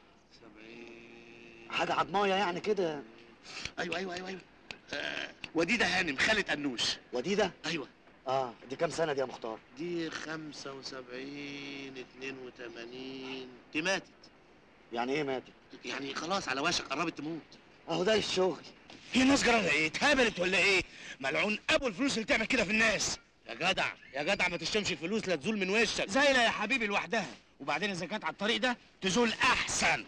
70 حاجه عضمايه يعني كده ايوه ايوه ايوه ايوه آه وديده هانم خالة انوش وديده ايوه اه دي كام سنه دي يا مختار دي 75 82 دي ماتت يعني ايه ماتت يعني خلاص على وشك قربت تموت اهو ده الشغل هي ناس جرالها ايه اتهبلت ولا ايه ملعون ابو الفلوس اللي تعمل كده في الناس يا جدع يا جدع ما تشتمش الفلوس لا تزول من وشك زايله يا حبيبي لوحدها وبعدين اذا كانت على الطريق ده تزول احسن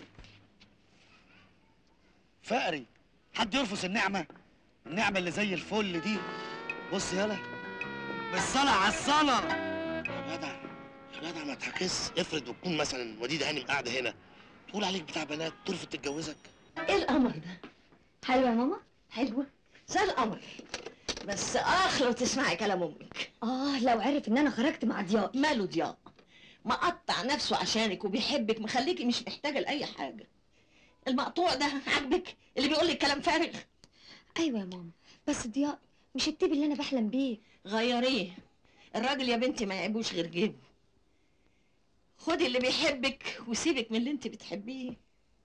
فقري حد يرفض النعمه النعمه اللي زي الفل دي بص يالا بالصلاه على الصلاه يا جدع يا جدع ما تحكس افرض وتكون مثلا وديده هانم قاعده هنا تقول عليك بتاع بنات ترفض تتجوزك ايه القمر ده حلوه يا ماما حلوه زي القمر بس اخ لو تسمعي كلام امك اه لو عرف ان انا خرجت مع ضياء ماله ضياء مقطع نفسه عشانك وبيحبك مخليكي مش محتاجه لاي حاجه المقطوع ده عاجبك اللي بيقول لك كلام فارغ ايوه يا ماما بس ضياء مش التيب اللي انا بحلم بيه غيريه الراجل يا بنتي ما يعيبوش غير جيبه خدي اللي بيحبك وسيبك من اللي انت بتحبيه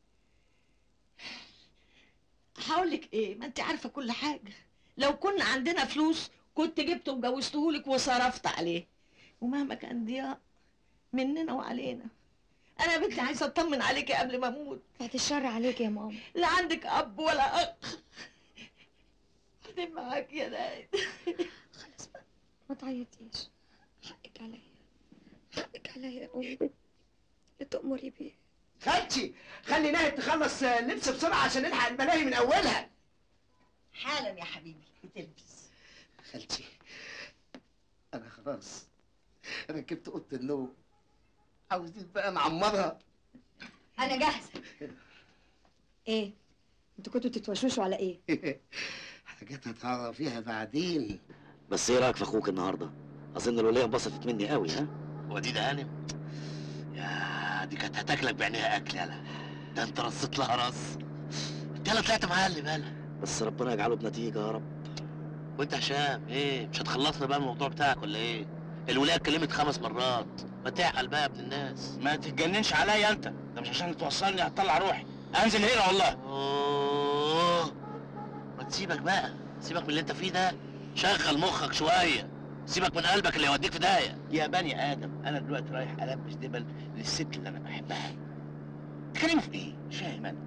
هقولك ايه ما انت عارفه كل حاجه لو كنا عندنا فلوس كنت جبته وجوزتهولك وصرفت عليه ومهما كان ضياء مننا وعلينا انا يا بنتي عايزه اطمن عليكي قبل ما اموت بعد الشر عليك يا ماما لا عندك اب ولا اخ بعدين معاك يا نايد خلاص بقى ما تعيطيش حقك عليا حقك عليا يا امي اللي تأمري بيه خالتي خلي ناهد تخلص اللبس بسرعه عشان نلحق الملاهي من اولها حالا يا حبيبي بتلبس خالتي انا خلاص ركبت اوضه النوم عاوزين بقى نعمرها انا جاهزه ايه انتوا كنتوا تتوشوشوا على ايه حاجات هتعرفيها بعدين بس ايه رايك في اخوك النهارده اظن الوليه انبسطت مني قوي ها وديده هانم يا دي كانت هتاكلك بعينيها اكل يالا ده انت رصيت لها راس انت يالا طلعت معلم يالا بس ربنا يجعله بنتيجه يا رب وانت يا هشام ايه مش هتخلصنا بقى من الموضوع بتاعك ولا ايه الولايه اتكلمت خمس مرات ما تعقل بقى يا ابن الناس ما تتجننش عليا انت ده مش عشان توصلني هتطلع روحي انزل هنا والله اوه ما تسيبك بقى سيبك من اللي انت فيه ده شغل مخك شويه سيبك من قلبك اللي يوديك في داهيه يا بني ادم انا دلوقتي رايح البس دبل للست اللي انا بحبها تتكلموا في ايه مش فاهم انا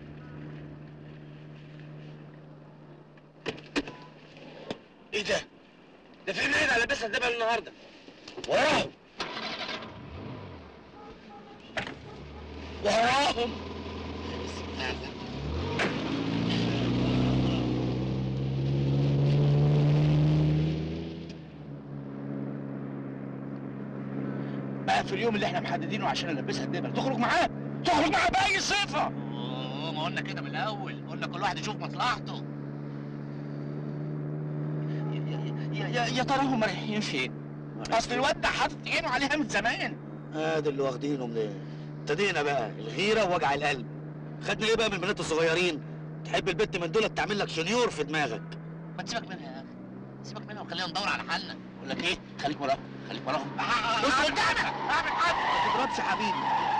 ايه ده ده في مين على لابسها الدبل النهارده وراهم وراهم بقى في اليوم اللي احنا محددينه عشان البسها الدبل تخرج معاه تخرج معاه باي صفه اوه ما قلنا كده من الاول قلنا كل واحد يشوف مصلحته يا, يا, يا ترى هم رايحين فين؟ اصل الواد ده حاطط عينه عليها من زمان ادي اللي واخدينه منين ابتدينا بقى الغيره ووجع القلب خدنا ايه بقى من البنات الصغيرين تحب البت من دول تعمل لك شنيور في دماغك ما تسيبك منها يا اخي سيبك منها وخلينا ندور على حالنا بقول لك ايه خليك وراهم خليك وراهم بص قدامك اعمل حاجه ما تضربش حبيبي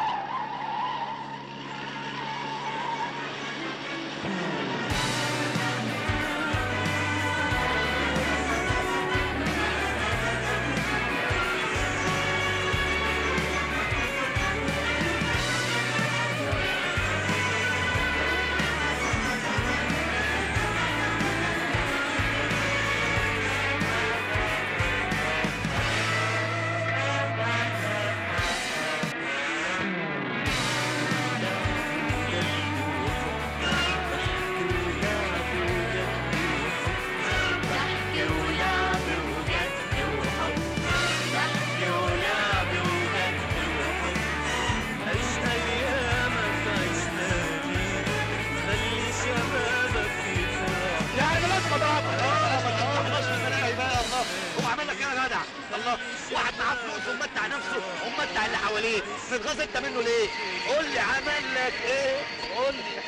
الله واحد معاه فلوس ومتع نفسه ومتع اللي حواليه متغاظ انت منه ليه قول لي عمل لك ايه قول لي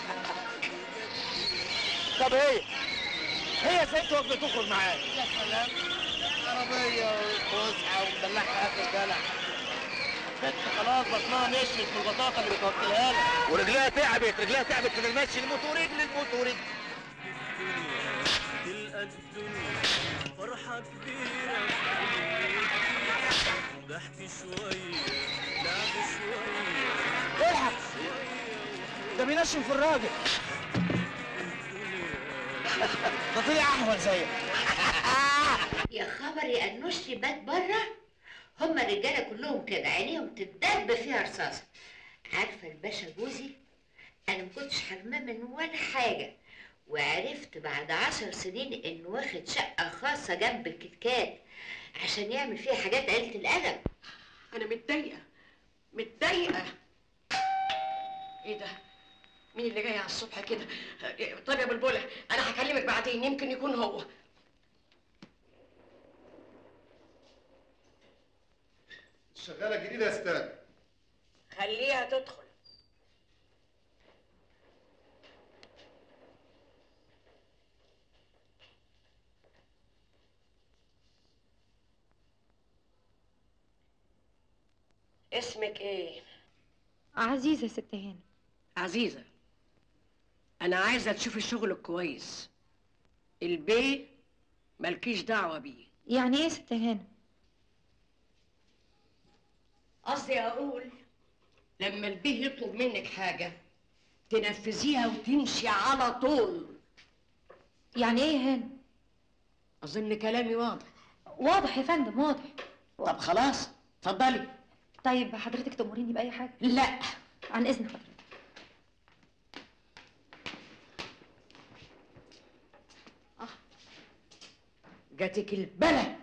طب هي هي ازاي توقف تخرج معاه يا سلام عربية وفسحة ومدلعها آخر دلع بنت خلاص بطنها مشيت من البطاطا اللي بتوكلها لها ورجليها تعبت رجليها تعبت من المشي الموت ورجل الموت ورجل تلقى الدنيا فرحة كبيرة ضحك شوية لعب شوية الحق ده بينشن في الراجل ده طلع احول زيك يا خبر يا انوشتي بات بره هما الرجاله كلهم كده عينيهم تدب فيها رصاصه عارفه الباشا جوزي انا ما كنتش حرماه من ولا حاجه وعرفت بعد عشر سنين انه واخد شقه خاصه جنب الكتكات عشان يعمل فيها حاجات قلة الادب انا متضايقه متضايقه ايه ده مين اللي جاي على الصبح كده طيب يا بلبله انا هكلمك بعدين يمكن يكون هو الشغالة الجديدة يا استاذ خليها تدخل اسمك ايه عزيزة ست هانم عزيزة أنا عايزة تشوفي شغلك كويس البي مالكيش دعوة بيه يعني ايه ست هانم قصدي أقول لما البيه يطلب منك حاجة تنفذيها وتمشي على طول يعني ايه يا هانم أظن كلامي واضح واضح يا فندم واضح طب خلاص اتفضلي طيب حضرتك تأمريني بأي حاجة لا عن إذن حضرتك جاتك البلا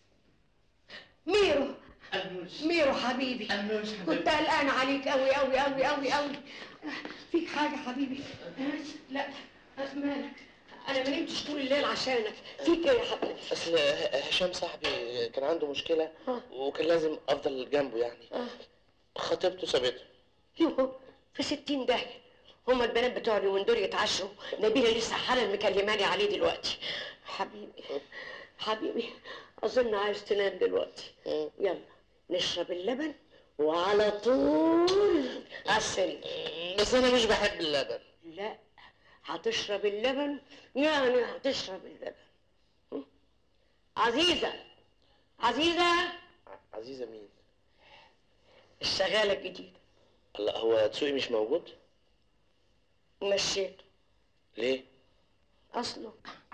ميرو ميرو حبيبي كنت قلقان عليك قوي قوي قوي قوي قوي فيك حاجة حبيبي لا مالك أنا ما نمتش طول الليل عشانك فيك إيه يا حبيبي اصل هشام صاحبي كان عنده مشكله وكان لازم افضل جنبه يعني خطيبته سابته يوه في ستين داهية هما البنات بتوع اليومين دول يتعشوا نبيلة لسه حالا مكلماني عليه دلوقتي حبيبي حبيبي أظن عايز تنام دلوقتي يلا نشرب اللبن وعلى طول على السرير بس انا مش بحب اللبن لا هتشرب اللبن يعني هتشرب اللبن م? عزيزة عزيزة عزيزه مين الشغالة الجديدة لا هو تسوقي مش موجود مشيته ليه اصله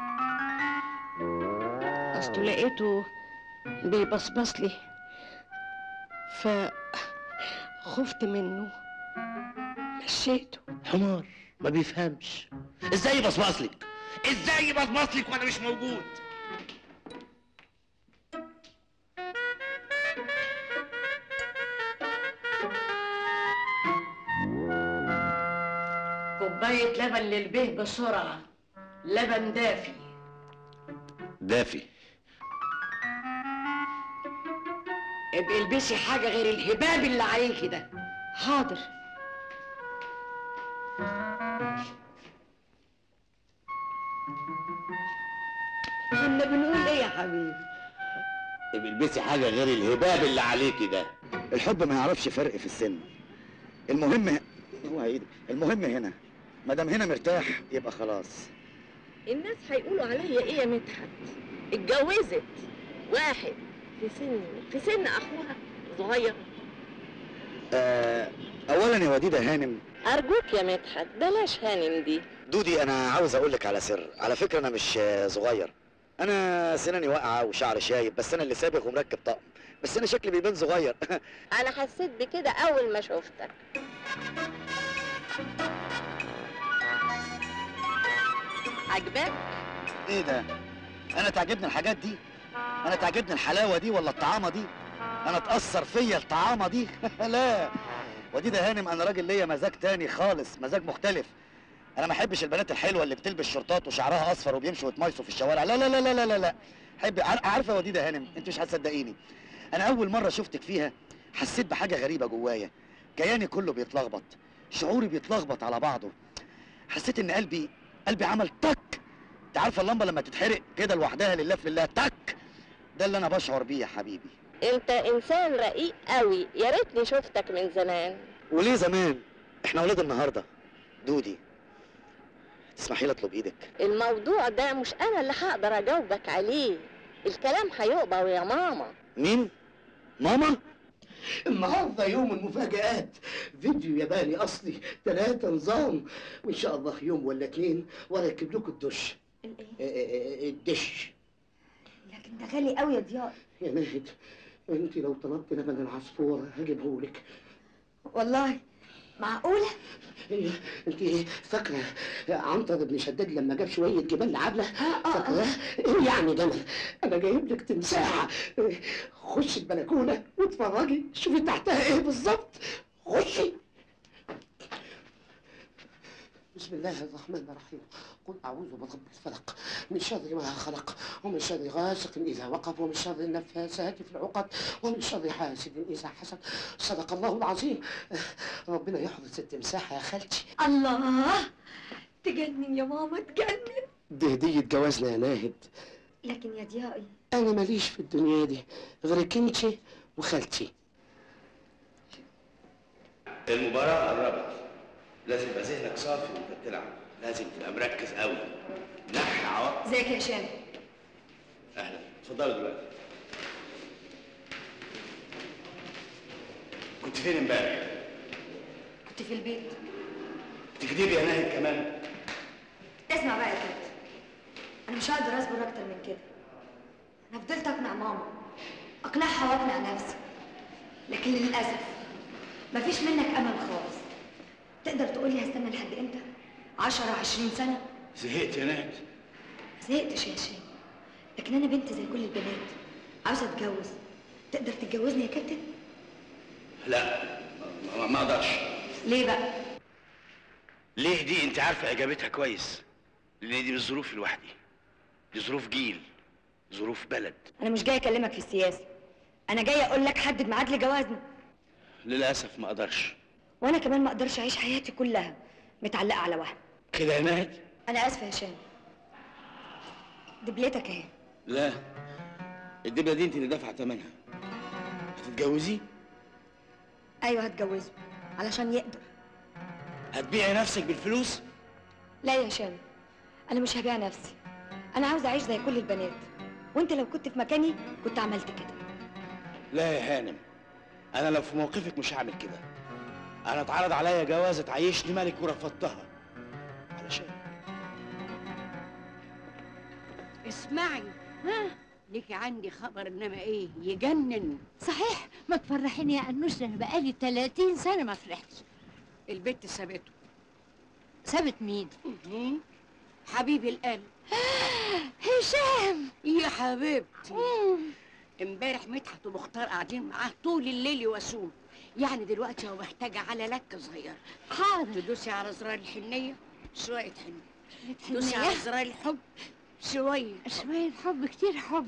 اصله لقيته بيبصبص لي فخفت منه مشيته حمار ما بيفهمش ازاي يبصبص لك ازاي يبصبص لك وانا مش موجود كوباية لبن للبيه بسرعة لبن دافي دافي ابقي البسي حاجة غير الهباب اللي عليكي ده حاضر كنا بنقول ايه يا حبيبي البسي حاجه غير الهباب اللي عليكي ده الحب ما يعرفش فرق في السن المهم هو ايه ده؟ المهم هنا ما دام هنا مرتاح يبقى خلاص الناس هيقولوا عليا ايه يا مدحت اتجوزت واحد في سن في سن اخوها صغير آه اولا يا وديده هانم ارجوك يا مدحت بلاش هانم دي دودي انا عاوز اقول لك على سر على فكره انا مش آه، صغير انا سناني واقعه وشعري شايب بس انا اللي سابق ومركب طقم بس انا شكلي بيبان صغير انا حسيت بكده اول ما شفتك عجبك ايه ده انا تعجبني الحاجات دي انا تعجبني الحلاوه دي ولا الطعامه دي انا اتاثر فيا الطعامه دي لا وديده هانم انا راجل ليا مزاج تاني خالص مزاج مختلف انا ما احبش البنات الحلوه اللي بتلبس شورتات وشعرها اصفر وبيمشوا ويتميصوا في الشوارع لا لا لا لا لا لا, لا. حبي عار- عارفه يا وديده هانم انت مش هتصدقيني انا اول مره شفتك فيها حسيت بحاجه غريبه جوايا كياني كله بيتلخبط شعوري بيتلخبط على بعضه حسيت ان قلبي قلبي عمل تك انت عارفه اللمبه لما تتحرق كده لوحدها لله في لله تك ده اللي انا بشعر بيه يا حبيبي انت انسان رقيق قوي يا ريتني شفتك من زمان وليه زمان احنا اولاد النهارده دودي تسمحي لي اطلب ايدك الموضوع ده مش انا اللي هقدر اجاوبك عليه الكلام هيقبض يا ماما مين ماما النهارده يوم المفاجآت فيديو ياباني اصلي ثلاثة نظام وان شاء الله يوم ولا اتنين واركب لكم الدش آه، آه، آه، الدش لكن ده غالي قوي يا ضياء يا ناهد انت لو طلبت لبن العصفور هجيبهولك والله معقولة؟ إيه، انت فاكرة عنتر بن شداد لما جاب شوية جبال لعبلة فاكرة ايه يعني جمل انا جايب لك تمساحة إيه، خشي البلكونة واتفرجي شوفي تحتها ايه بالظبط خشي بسم الله الرحمن الرحيم قل أعوذ برب الفلق من شر ما خلق ومن شر غاسق إذا وقب ومن شر النفاثات في العقد ومن شر حاسد إذا حسد صدق الله العظيم ربنا يحرس التمساح يا خالتي الله تجنن يا ماما تجنن دي هدية جوازنا يا ناهد لكن يا ضيائي أنا ماليش في الدنيا دي غيرك انت وخالتي المباراة قربت لازم يبقى ذهنك صافي وانت بتلعب لازم تبقى مركز قوي نحي عواقب ازيك يا هشام اهلا اتفضلوا دلوقتي كنت فين امبارح؟ كنت في البيت تكذبي يا ناهد كمان اسمع بقى يا كابتن انا مش هقدر اصبر اكتر من كده انا فضلت اقنع ماما اقنعها واقنع نفسي لكن للاسف مفيش منك امل خالص تقدر تقول لي هستنى لحد امتى 10 20 سنه زهقت يا ناهد زهقتش يا هشام لكن انا بنت زي كل البنات عاوزه اتجوز تقدر تتجوزني يا كابتن لا ما- ما اقدرش ليه بقى ليه دي انت عارفه اجابتها كويس لان دي مش ظروفي لوحدي دي ظروف جيل ظروف بلد انا مش جاي اكلمك في السياسه انا جاي اقول لك حدد ميعاد لجوازنا للاسف ما اقدرش وانا كمان ما اقدرش اعيش حياتي كلها متعلقه على وهم كده يا ناهد انا اسفه يا هشام دبلتك اهي لا الدبله دي انت اللي دافعه ثمنها هتتجوزي ايوه هتجوزه علشان يقدر هتبيعي نفسك بالفلوس لا يا هشام انا مش هبيع نفسي انا عاوزه اعيش زي كل البنات وانت لو كنت في مكاني كنت عملت كده لا يا هانم انا لو في موقفك مش هعمل كده انا اتعرض عليا جوازه تعيشني ملك ورفضتها علشان اسمعي ها ليكي عندي خبر انما ايه يجنن صحيح ما تفرحيني يا انوس انا بقالي 30 سنه ما فرحتش البت سابته سابت مين حبيبي القلب هشام يا حبيبتي امبارح مدحت ومختار قاعدين معاه طول الليل يواسوه يعني دلوقتي هو محتاج على لك صغير حاضر تدوسي على زرار الحنيه شويه حنيه تدوسي على حنية؟ زرار الحب شويه شويه حب كتير حب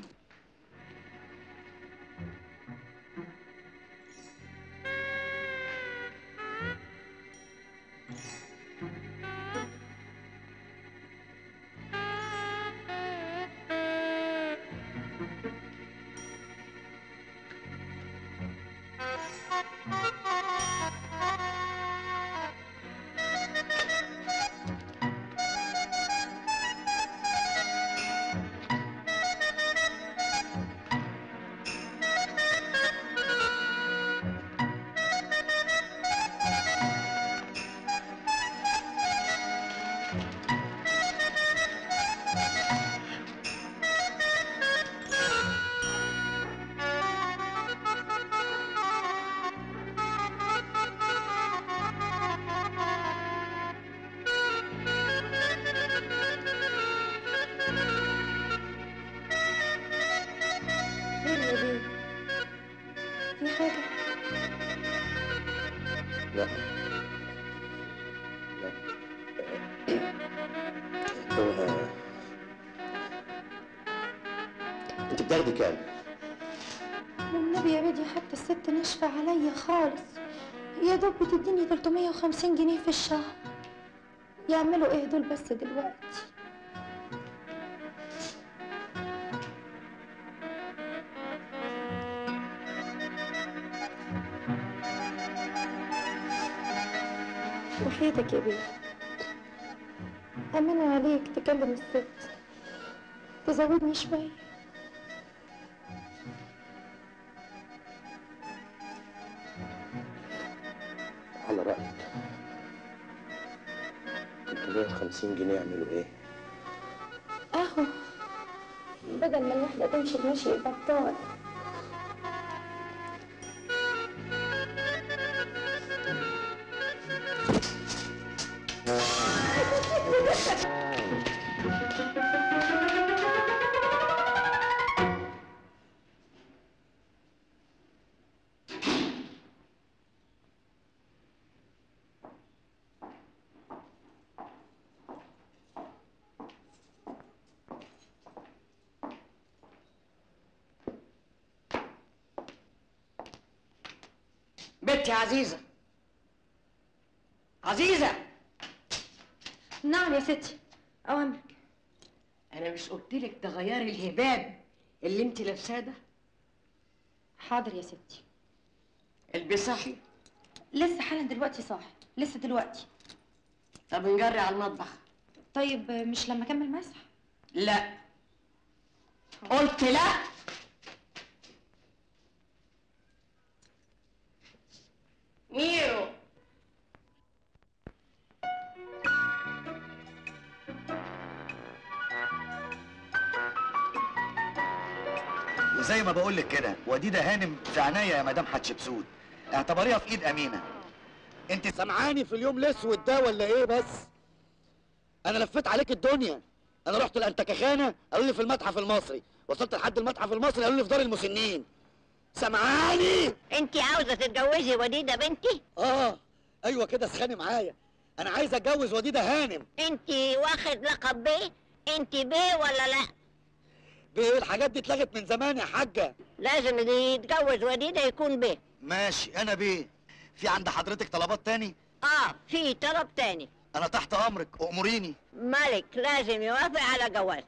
خير يا بيه في حاجه لا لا هو انت بتاخدي كام؟ والنبي يا بدي حتى الست ناشفة عليا خالص يا دوب بتديني 350 جنيه في الشهر يعملوا ايه دول بس دلوقتي وحياتك يا بيه أمانة عليك تكلم الست تزودني شوية على رأيك 350 جنيه يعملوا ايه؟ اهو بدل ما الواحدة تمشي بمشي البطال بنتي عزيزة عزيزة نعم يا ستي أوامرك أنا مش قلت لك تغيري الهباب اللي أنت لابساه ده حاضر يا ستي البسي لسه حالا دلوقتي صاحي لسه دلوقتي طب نجري على المطبخ طيب مش لما اكمل مسح لا قلت لا ميرو وزي ما بقول لك كده وديده هانم في عناية يا مدام حتشبسوت اعتبريها في ايد امينه انت سمعاني في اليوم الاسود ده ولا ايه بس انا لفيت عليك الدنيا انا رحت الانتكخانه قالوا لي في المتحف المصري وصلت لحد المتحف المصري قالوا لي في دار المسنين سمعاني انت عاوزه تتجوزي وديده بنتي اه ايوه كده اسخني معايا انا عايز اتجوز وديده هانم انت واخد لقب بيه انت بيه ولا لا بيه الحاجات دي اتلغت من زمان يا حاجه لازم اللي يتجوز وديده يكون بيه ماشي انا بيه في عند حضرتك طلبات تاني اه في طلب تاني انا تحت امرك اموريني ملك لازم يوافق على جواز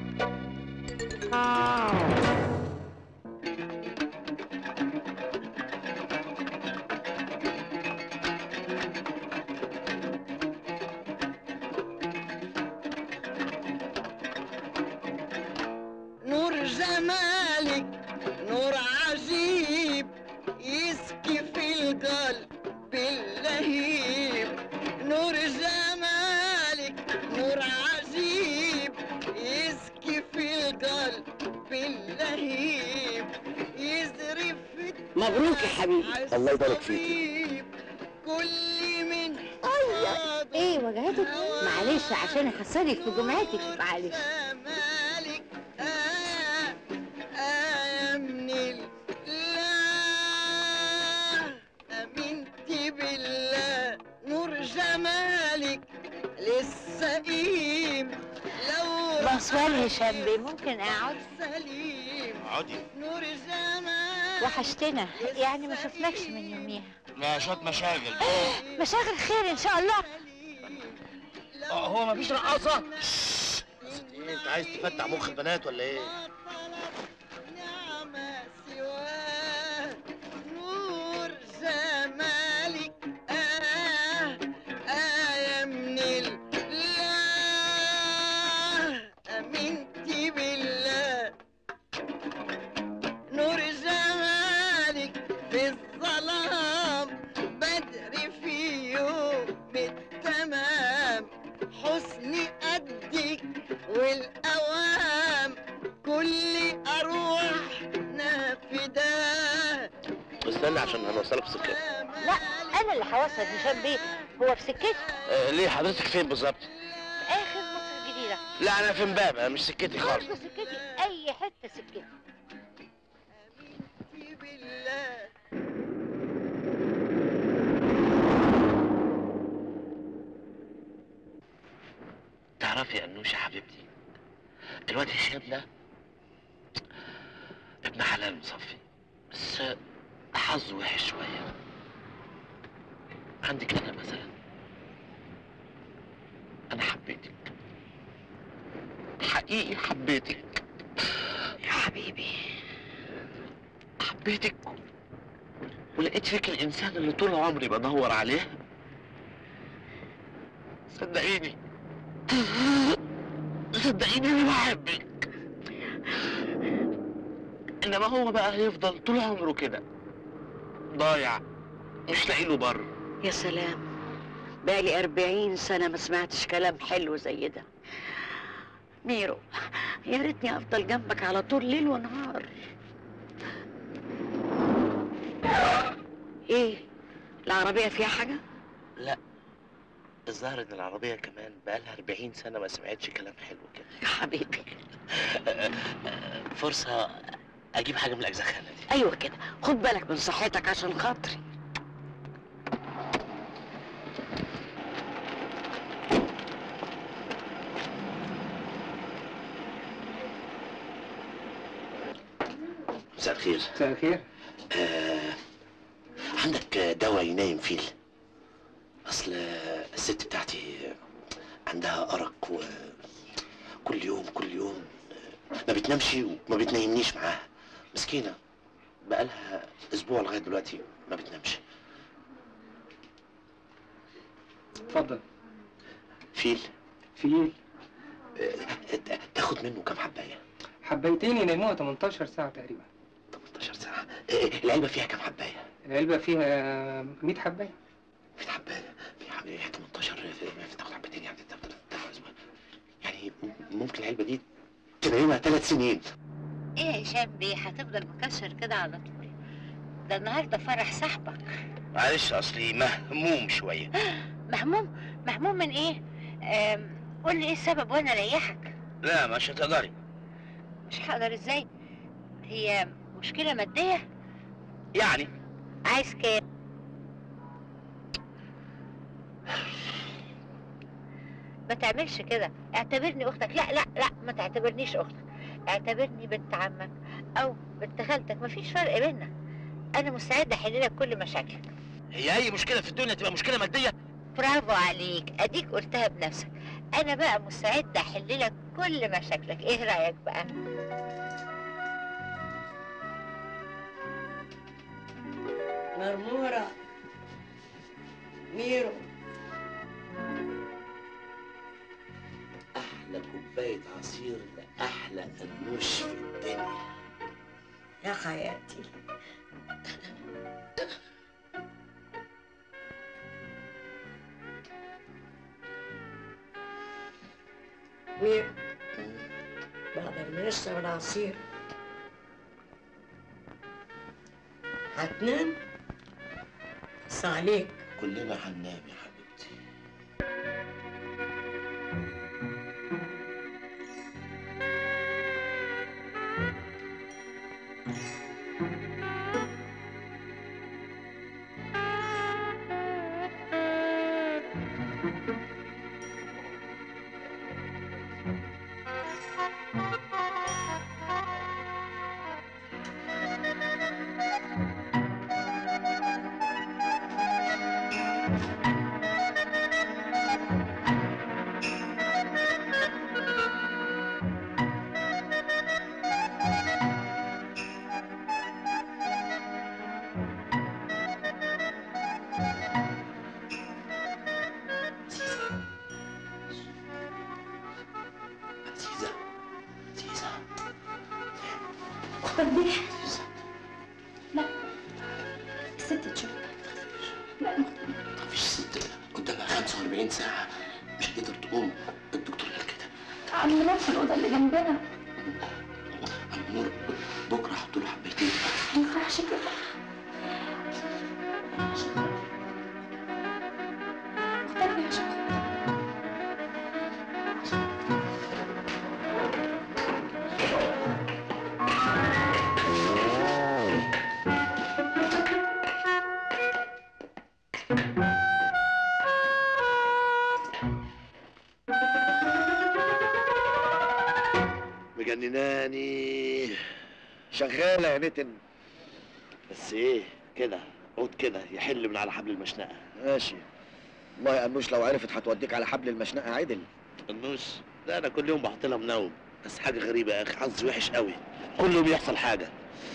نور جمالك نور عجيب يسكي في القلب اللهيب نور جمالك نور عجيب يسكي في القلب اللهيب يزرف مبروك يا حبيبي الله يبارك فيكي كل من ايه وجعتك معلش عشان احصلك في جمعتك معلش مالك آه آه من الله أمنتي بالله نور جمالك لسه قيم لو بصور هشام بيه ممكن اقعد سليم اقعدي نور جمالك وحشتنا يعني ما شفناكش من يوميها لا شويه مشاغل مشاغل خير ان شاء الله آه، هو مفيش رقاصه شش. ايه انت عايز تفتح مخ البنات ولا ايه نعمة سواه نور جمالك آه آية من الله أمنتي بالله نور جمالك في الظلام بدر في يوم التمام حسن قدك والأوام كل أروح نافداه استنى عشان هنوصلك في سكتك لا انا اللي هوصل هشام بيه هو في سكته آه ليه حضرتك فين بالظبط؟ اخر مصر الجديده لا انا في امبابه مش سكتي خالص برضه سكتي اي حته سكتي بالله تعرفي يا انوشه حبيبتي الواد هشام ده ابن حلال مصفي بس حظه وحش شوية عندك أنا مثلا أنا حبيتك حقيقي حبيتك يا حبيبي حبيتك ولقيت فيك الإنسان اللي طول عمري بدور عليه صدقيني صدقيني أنا بحبك إنما هو بقى هيفضل طول عمره كده ضايع مش لاقي له بر يا سلام بقالي أربعين سنة ما سمعتش كلام حلو زي ده ميرو يا ريتني أفضل جنبك على طول ليل ونهار إيه العربية فيها حاجة؟ لا الظاهر ان العربية كمان بقالها 40 سنة ما سمعتش كلام حلو كده يا حبيبي فرصة اجيب حاجة من الاجزخانة دي أيوة كده خد بالك من صحتك عشان خاطري مساء الخير مساء الخير آه عندك دواء ينايم فيل اصل الست بتاعتي عندها ارق وكل يوم كل يوم ما بتنامش وما بتنيمنيش معاها مسكينة بقالها اسبوع لغاية دلوقتي ما بتنامش اتفضل فيل فيل آه، تاخد منه كام حباية حبايتين يناموها 18 ساعة تقريبا 18 ساعة آه، العلبة فيها كام حباية العلبة فيها 100 حباية 100 حباية في حباية 18 في- تاخد حبتين يعني تاخد تاخد أسبوع. يعني ممكن العلبة دي تنيمها ثلاث سنين ايه يا هشام بيه هتفضل مكشر كده على طول ده النهارده فرح صاحبك معلش اصلي مهموم شويه مهموم مهموم من ايه آم، قول لي ايه السبب وانا اريحك لا مش هتقدري مش هقدر ازاي هي مشكله ماديه يعني عايز كام ما تعملش كده اعتبرني اختك لا لا لا ما تعتبرنيش اختك اعتبرني بنت عمك او بنت خالتك مفيش فرق بينا انا مستعده احل لك كل مشاكلك هي اي مشكله في الدنيا تبقى مشكله ماديه برافو عليك اديك قلتها بنفسك انا بقى مستعده احل لك كل مشاكلك ايه رايك بقى مرمورة ميرو احلى كوباية عصير لاحلى انوش في الدنيا يا حياتي ميرو بعد ما نشرب العصير هتنام بس عليك كلنا هننام يا حبيبتي عزيزة عزيزة اختك بيه لا الست تشوف لا مفيش ست قدامها 45 ساعة مش هتقدر تقوم الدكتور قال كده عم نام في الأوضة اللي جنبنا نور بكرة حط له حبيتين ما ينفعش كده اختك بيه عشان مجنناني شغاله يا نتن بس ايه كده عود كده يحل من على حبل المشنقه ماشي والله يا انوش لو عرفت هتوديك على حبل المشنقه عدل النوش لا انا كل يوم بحط لها منوم بس حاجه غريبه يا اخي حظي وحش قوي كل يوم يحصل حاجه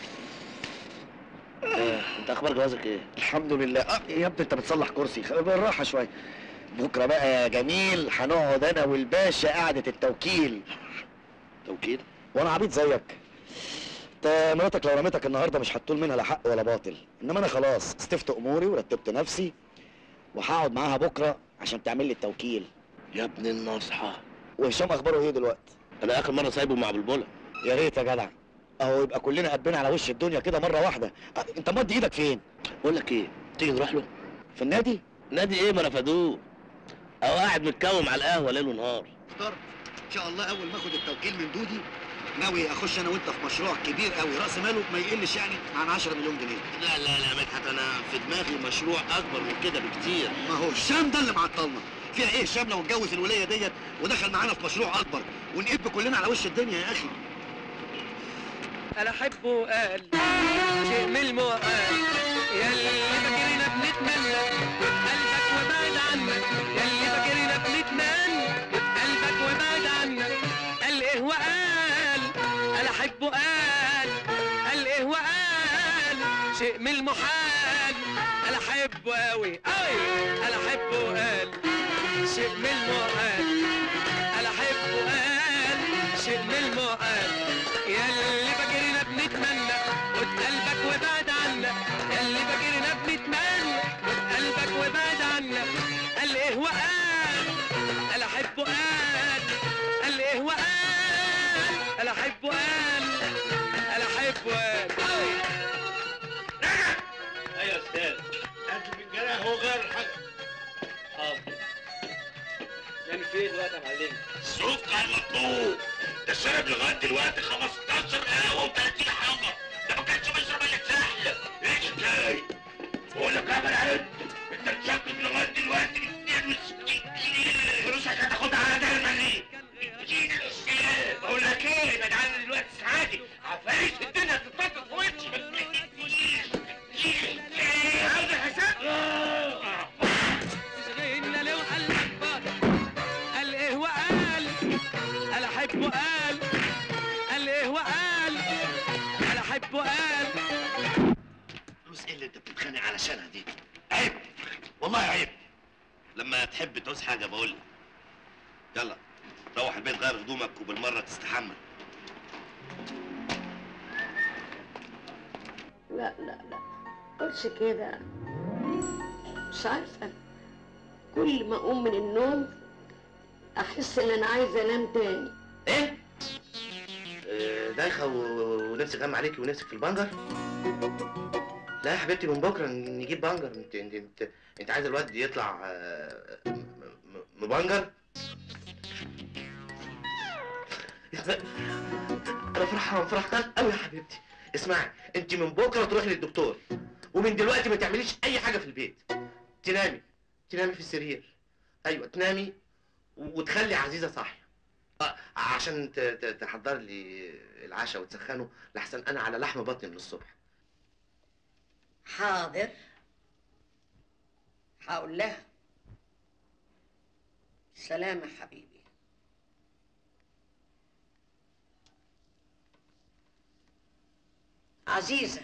آه، انت اخبار جوازك ايه الحمد لله اه يا ابني انت بتصلح كرسي خ- بالراحه شويه بكره بقى يا جميل هنقعد انا والباشا قعده التوكيل توكيل وانا عبيط زيك انت مراتك لو رميتك النهارده مش هتطول منها لا حق ولا باطل انما انا خلاص استفت اموري ورتبت نفسي وهقعد معاها بكره عشان تعمل لي التوكيل يا ابن النصحى وهشام اخباره ايه دلوقتي انا اخر مره سايبه مع بلبله يا ريت يا جدع اهو يبقى كلنا قبنا على وش الدنيا كده مره واحده أه، انت مضي ايدك فين بقول لك ايه تيجي نروح له في النادي نادي ايه ما رفضوه او قاعد متكوم على القهوه ليل ونهار اختار ان شاء الله اول ما اخد التوكيل من دودي ناوي اخش انا وانت في مشروع كبير قوي راس ماله ما يقلش يعني عن 10 مليون جنيه لا لا لا مدحت انا في دماغي مشروع اكبر من كده بكتير ما هو الشام ده اللي معطلنا فيها ايه الشام لو اتجوز الوليه ديت ودخل معانا في مشروع اكبر ونقب كلنا على وش الدنيا يا اخي انا احبه قال شيء من المقال ياللي فاكرنا بنتمنى قلبك وبعد عنك ياللي فاكرنا بنتمنى قلبك وبعد عنك قال ايه وقال انا احبه قال قال ايه وقال شيء من المحال انا احبه قوي قوي انا احبه قال شيء من المحال انا احبه قال شيء من المحال ياللي فاكرنا بنتمنى خد قلبك وبعد عنا ياللي فاكرنا بنتمنى خد قلبك وبعد عنا قال ايه وقال قال احبه قال قال ايه وقال قال احبه قال قال احبه قال ايوه يا استاذ انت في الجراح هو غير الحاجه حاضر يعني في ايه دلوقتي يا معلم؟ السكر مطلوب ده شرب لغايه دلوقتي 15 قهوه و30 حاجه ده ما كانش بيشرب الا سحل ايش الحكايه؟ بقول لك يا بلعب انت مشكك لغايه دلوقتي ب 62 جنيه فلوسك هتاخدها على دار المريء اديني الاشياء بقول لك ايه ده انا دلوقتي سعادي عفاريت الدنيا تتنطط في وشي ما تدينيش ايه عاوز الحساب؟ تشغلنا لو قلبك باطل قال ايه وقال قال احبه قال قال ايه وقال قال احبه قال فلوس ايه اللي انت بتتخانق علشانها دي عيب والله عيب لما تحب تعوز حاجه بقول لك يلا روح البيت غير هدومك وبالمره تستحمى لا لا لا قولش كده مش عارفة كل ما أقوم من النوم أحس إن أنا عايزة أنام تاني ايه آه، دايخه و- و- ونفسك غم عليكي ونفسك في البنجر لا يا حبيبتي من بكره نجيب بنجر انت انت انت, انت عايز الواد يطلع آه، م- م- مبنجر انا فرحان فرحان قوي يا حبيبتي اسمعي انت من بكره تروحي للدكتور ومن دلوقتي ما تعمليش اي حاجه في البيت تنامي تنامي في السرير ايوه تنامي وتخلي عزيزه صاحيه آه، عشان ت- ت- تحضر لي العشاء وتسخنه لحسن انا على لحم بطني من الصبح حاضر هقول لها سلام يا حبيبي عزيزة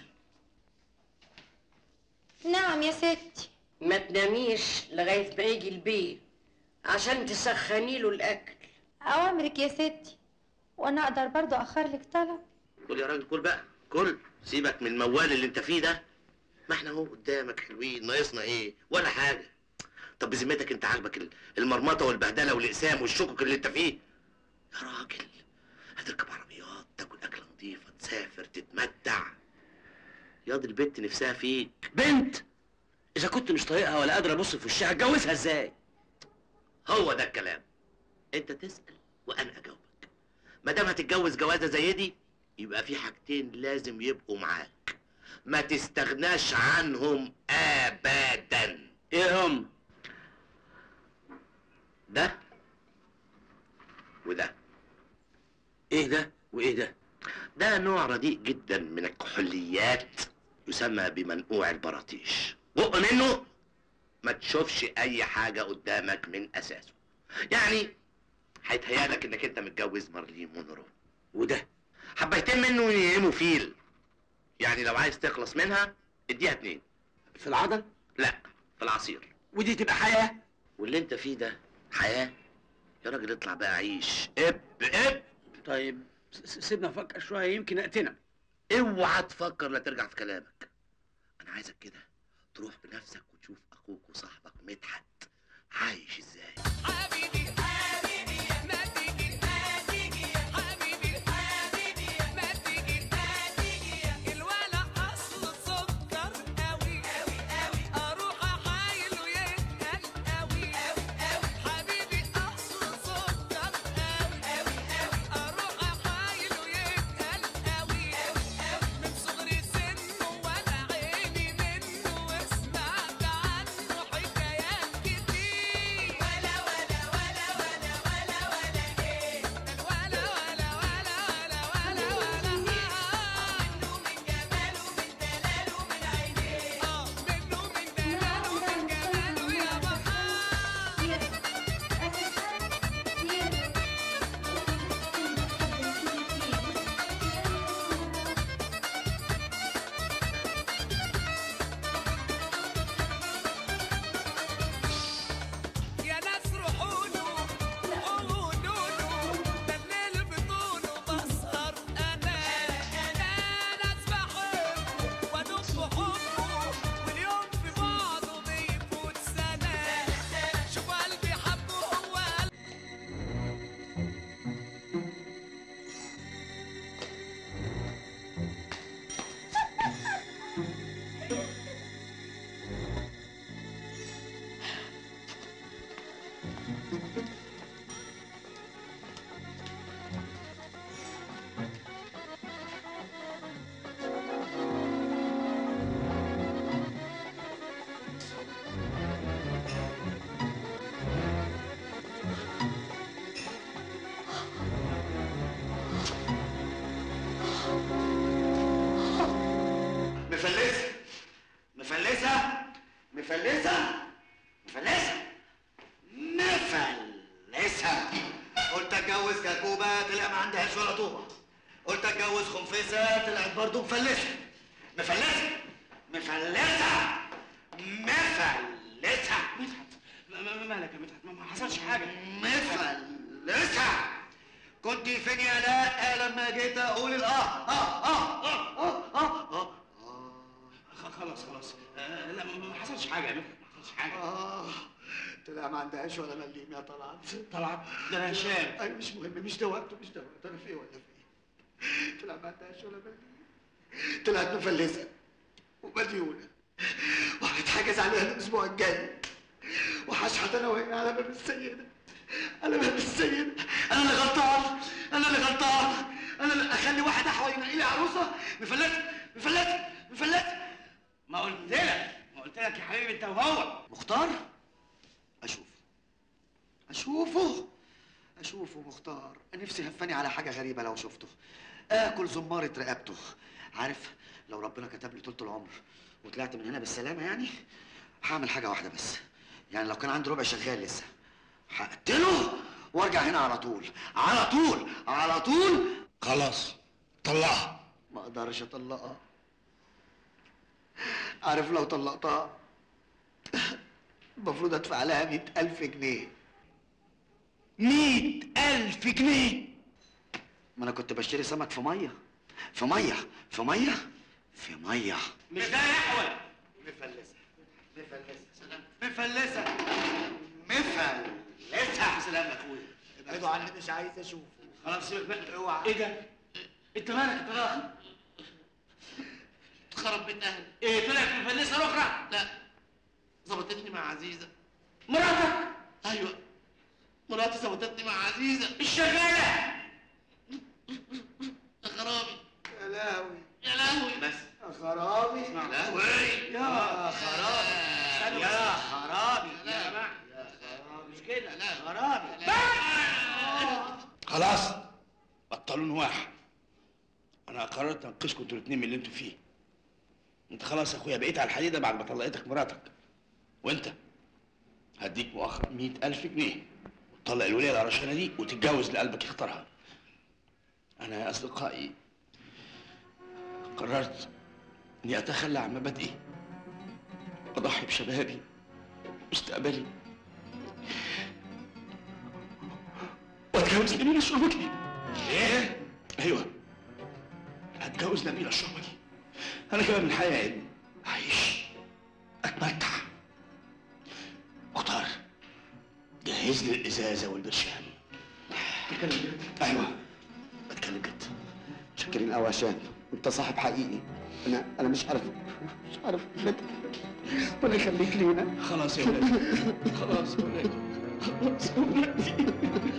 نعم يا ستي ما تناميش لغاية ما يجي البيت عشان تسخني له الأكل أوامرك يا ستي وأنا أقدر برضو أخر لك طلب كل يا راجل كل بقى كل سيبك من الموال اللي انت فيه ده ما احنا اهو قدامك حلوين ناقصنا ايه ولا حاجه طب بذمتك انت عاجبك ال- المرمطه والبهدله والاقسام والشكك اللي انت فيه يا راجل هتركب عربيات تاكل اكله نظيفه تسافر تتمتع ياض البنت نفسها فيك بنت اذا كنت مش طايقها ولا قادر ابص في وشها اتجوزها ازاي هو ده الكلام انت تسال وانا اجاوبك ما دام هتتجوز جوازه زي دي يبقى في حاجتين لازم يبقوا معاك ما تستغناش عنهم ابدا ايه هم ده وده ايه ده وايه ده ده نوع رديء جدا من الكحوليات يسمى بمنقوع البراطيش بق منه ما تشوفش اي حاجة قدامك من اساسه يعني هيتهيألك انك انت متجوز مارلين مونرو وده حبيتين منه ينيموا فيل يعني لو عايز تخلص منها اديها اتنين في العضل؟ لا في العصير ودي تبقى حياة واللي انت فيه ده حياة يا راجل اطلع بقى عيش اب اب طيب س- سيبنا افكر شويه يمكن اقتنع اوعى تفكر لا ترجع في كلامك انا عايزك كده تروح بنفسك وتشوف اخوك وصاحبك مدحت عايش ازاي يا ناس روحوا له قولوا له ده الليل بدونه بسهر انا انا ناس بحبه وادوب بحبه واليوم في بعضه بيفوت سنه شوف قلبي حبه هو قلبي مفلسة مفلسة مفلسة مفلسة مفلسة قلت اتجوز كاكوبة طلع ما عندهاش ولا طوبة قلت اتجوز خنفسة طلعت برضه مفلسة مفلسة مفلسة مفلسة مالك يا مدحت ما- ما حصلش حاجه مفلسة كنت فين يا لا لما جيت اقول الاه اه اه اه اه اه خ- خلاص خلاص آه، لا ما ما حصلش حاجه يا مدحت ما حصلش حاجه اه طلع ما عندهاش ولا مليم يا طلعت طلعت ده انا هشام اي مش مهم مش ده وقته مش ده وقته انا في إيه ولا في إيه؟ طلع ما عندهاش ولا مليم طلعت مفلسه ومديونه وهتحجز عليها الاسبوع الجاي وهشحت انا وهي على باب السيده على باب السيده انا اللي غلطان انا اللي غلطان انا اللي اخلي واحد احول ينقي لي عروسه مفلسه مفلسه مفلسه ما قلت لك ما قلت لك يا حبيبي انت وهو مختار اشوف اشوفه اشوفه مختار نفسي هفاني على حاجه غريبه لو شفته اكل زماره رقبته عارف لو ربنا كتب لي طول العمر وطلعت من هنا بالسلامه يعني هعمل حاجه واحده بس يعني لو كان عندي ربع شغال لسه هقتله وارجع هنا على طول على طول على طول خلاص طلعها ما اقدرش اطلقها عارف لو طلقتها المفروض ادفع لها مئة ألف جنيه مئة ألف جنيه ما أنا كنت بشتري سمك في مية في مية في مية في مية مش ده يحول مفلسة مفلسة سلام مفلسة مفلسة سلام يا اخويا ابعدوا عني مش عايز اشوفه خلاص سيبك بقى اوعى ايه ده انت مالك انت راخ تخرب بيت اهلي ايه طلعت مفلسه اخرى لا ظبطتني مع عزيزه مراتك ايوه مراتي ظبطتني مع عزيزه الشغاله يا خرابي يا لهوي يا لهوي بس يا خرابي يا لهوي يا خرابي يا خرابي يا جماعه مش كده لا خرابي خلاص بطلوا نواح قررت انقذكم انتوا الاثنين من اللي انتوا فيه انت خلاص يا اخويا بقيت على الحديده بعد ما طلقتك مراتك وانت هديك مؤخر مئة ألف جنيه وتطلق الولية العرشانة دي وتتجوز اللي قلبك يختارها أنا يا أصدقائي قررت إني أتخلى عن مبادئي وأضحي بشبابي مستقبلي وأتجوز نبيل الشربجي إيه؟ أيوه هتجوز نبيل الشربجي أنا كمان من الحياة يا ابني أعيش أتمتع مختار جهز لي الازازه والبرشام بتكلم جد ايوه بتكلم جد متشكرين قوي يا هشام انت صاحب حقيقي انا انا مش عارف مش عارف لك ربنا يخليك لينا خلاص يا ولادي خلاص يا ولادي خلاص يا ولادي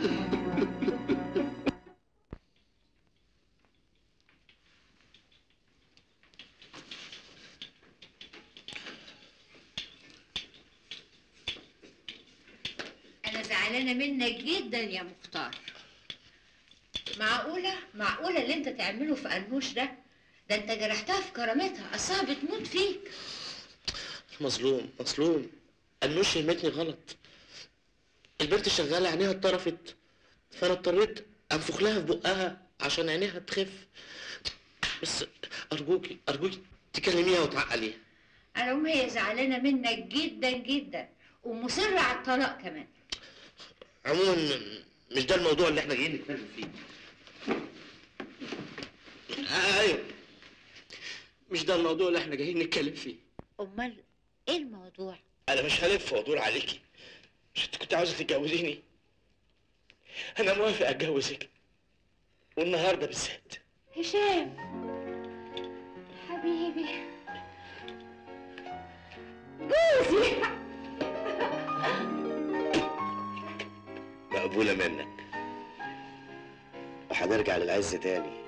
أنا زعلانة منك جدا يا مختار معقولة معقولة اللي أنت تعمله في أنوش ده ده أنت جرحتها في كرامتها أصلها بتموت فيك مظلوم مظلوم النوش فهمتني غلط البنت شغالة عينيها اتطرفت فأنا اضطريت أنفخ لها في بقها عشان عينيها تخف بس أرجوكي أرجوكي تكلميها وتعقليها على العموم هي زعلانة منك جدا جدا ومصرة على الطلاق كمان عموما مش ده الموضوع اللي احنا جايين نتكلم فيه آه، ايوه مش ده الموضوع اللي احنا جايين نتكلم فيه امال ايه الموضوع انا مش هلف وادور عليكي مش انت كنت عاوزه تتجوزيني انا موافق اتجوزك والنهارده بالذات هشام حبيبي جوزي مقبولة منك وهنرجع للعز تاني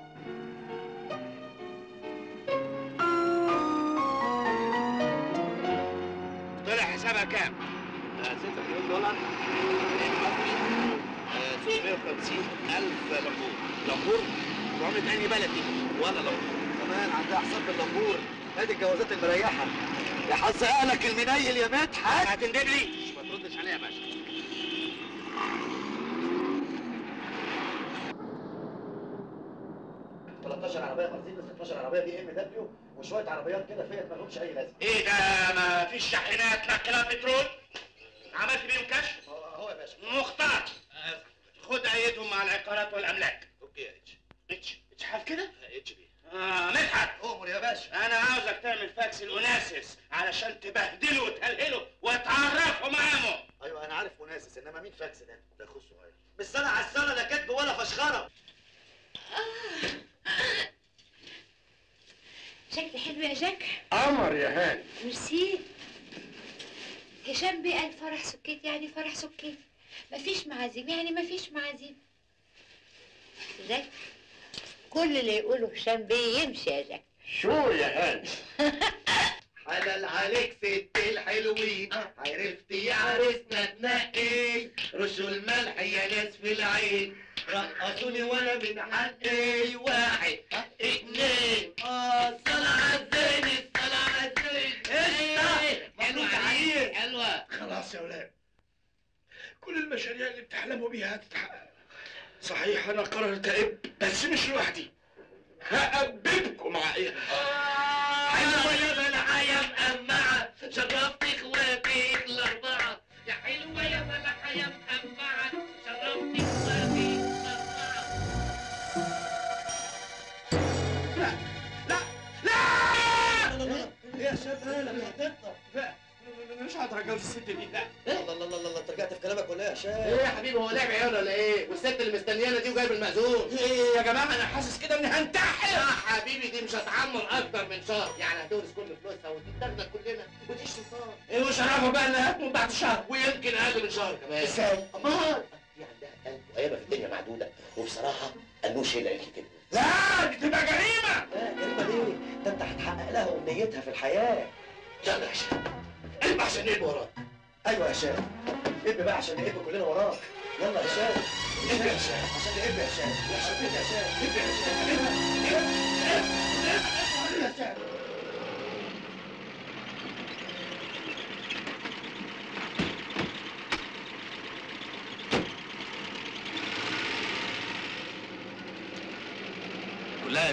طلع حسابها كام؟ 6 مليون دولار 650 ألف لمبور لمبور وعملت انهي بلدي ولا لمبور كمان عندها حساب باللمبور ادي الجوازات المريحه يا حظ اهلك المنيل يا مدحت هتندب لي ما تردش عليها يا باشا 13 عربيه مرسيدس 12 عربيه بي ام دبليو وشويه عربيات كده فيت ما لهمش اي لازمه ايه ده ما فيش شاحنات لا كلام بترول عملت بيهم كشف هو يا باشا مختار خد ايدهم مع العقارات والاملاك اوكي يا اتش اتش اتش حاف كده اتش بي اه مدحت امر يا باشا انا عاوزك تعمل فاكس الاناسس علشان تبهدله وتهلهله وتعرفه مقامه ايوه انا عارف مناسس انما مين فاكس ده ده اخوه الصغير بالسنه على السنه لا كاتب ولا فشخره شكل حلو يا جاك قمر يا هاني ميرسي هشام بيه قال فرح سكيت يعني فرح سكيت مفيش معازيم يعني مفيش معازيم جاك كل اللي يقوله هشام بيه يمشي يا جاك شو يا هاني حلال عليك ست الحلوين عرفتي عرسنا تنقي رشوا الملح يا ناس في العين رقصوني وانا من حقي واحد اتنين اه الصلاة عالزين الصلاة عالزين قشطة. مبروك عليك حلوة خلاص يا ولاد كل المشاريع اللي بتحلموا بيها هتتحقق صحيح انا قررت اب بس مش لوحدي هأببكم معايا حلوة يا ملحة يا مقمعة شرفت اخواتك الأربعة يا حلوة يا ملحة يا مقمعة شرفت اخواتك الأربعة ايه يا شاب انا مش هتقطع لا مش هقدر اتجوز الست دي لا الله الله الله الله انت رجعت في كلامك ولا ايه يا شاب ايه يا حبيبي هو لعب عيال ولا ايه؟ والست اللي مستنيانا دي وجايب المأذون ايه يا جماعه انا حاسس كده اني هنتحر يا حبيبي دي مش هتعمر اكتر من شهر يعني هتورث كل فلوسها وتتدغدغ كلنا وتعيش سلطان ايه وشرفها بقى انها هتموت بعد شهر ويمكن اقل من شهر كمان ازاي؟ امال دي عندها قلب وايامها في الدنيا معدودة وبصراحة انوش هي اللي قالت كده لا دي تبقى جريمه لا جريمه ليه ده انت هتحقق لها امنيتها في الحياه يلا يا شباب قلب عشان نقلب وراك ايوه يا شاب اب بقى عشان نقب كلنا وراك يلا يا شاب اب يا شباب عشان نقب يا شاب يا شباب يا شاب اب يا شباب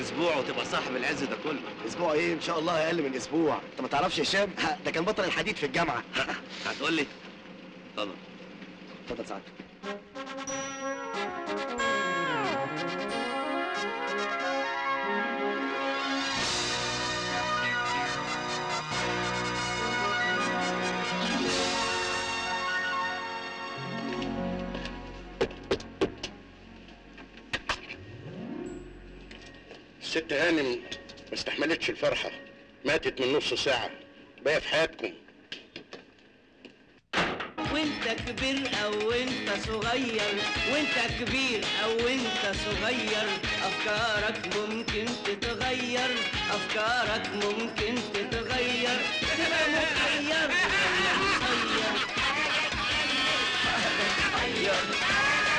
اسبوع وتبقى صاحب العز ده كله اسبوع ايه ان شاء الله اقل من اسبوع انت ما تعرفش هشام ها، ده كان بطل الحديد في الجامعه هتقول لي اتفضل اتفضل سعادتك الست هانم ما استحملتش الفرحة ماتت من نص ساعة باقي في حياتكم وانت كبير او انت صغير وانت كبير او انت صغير افكارك ممكن تتغير افكارك ممكن تتغير تبقى مخير ولا مسير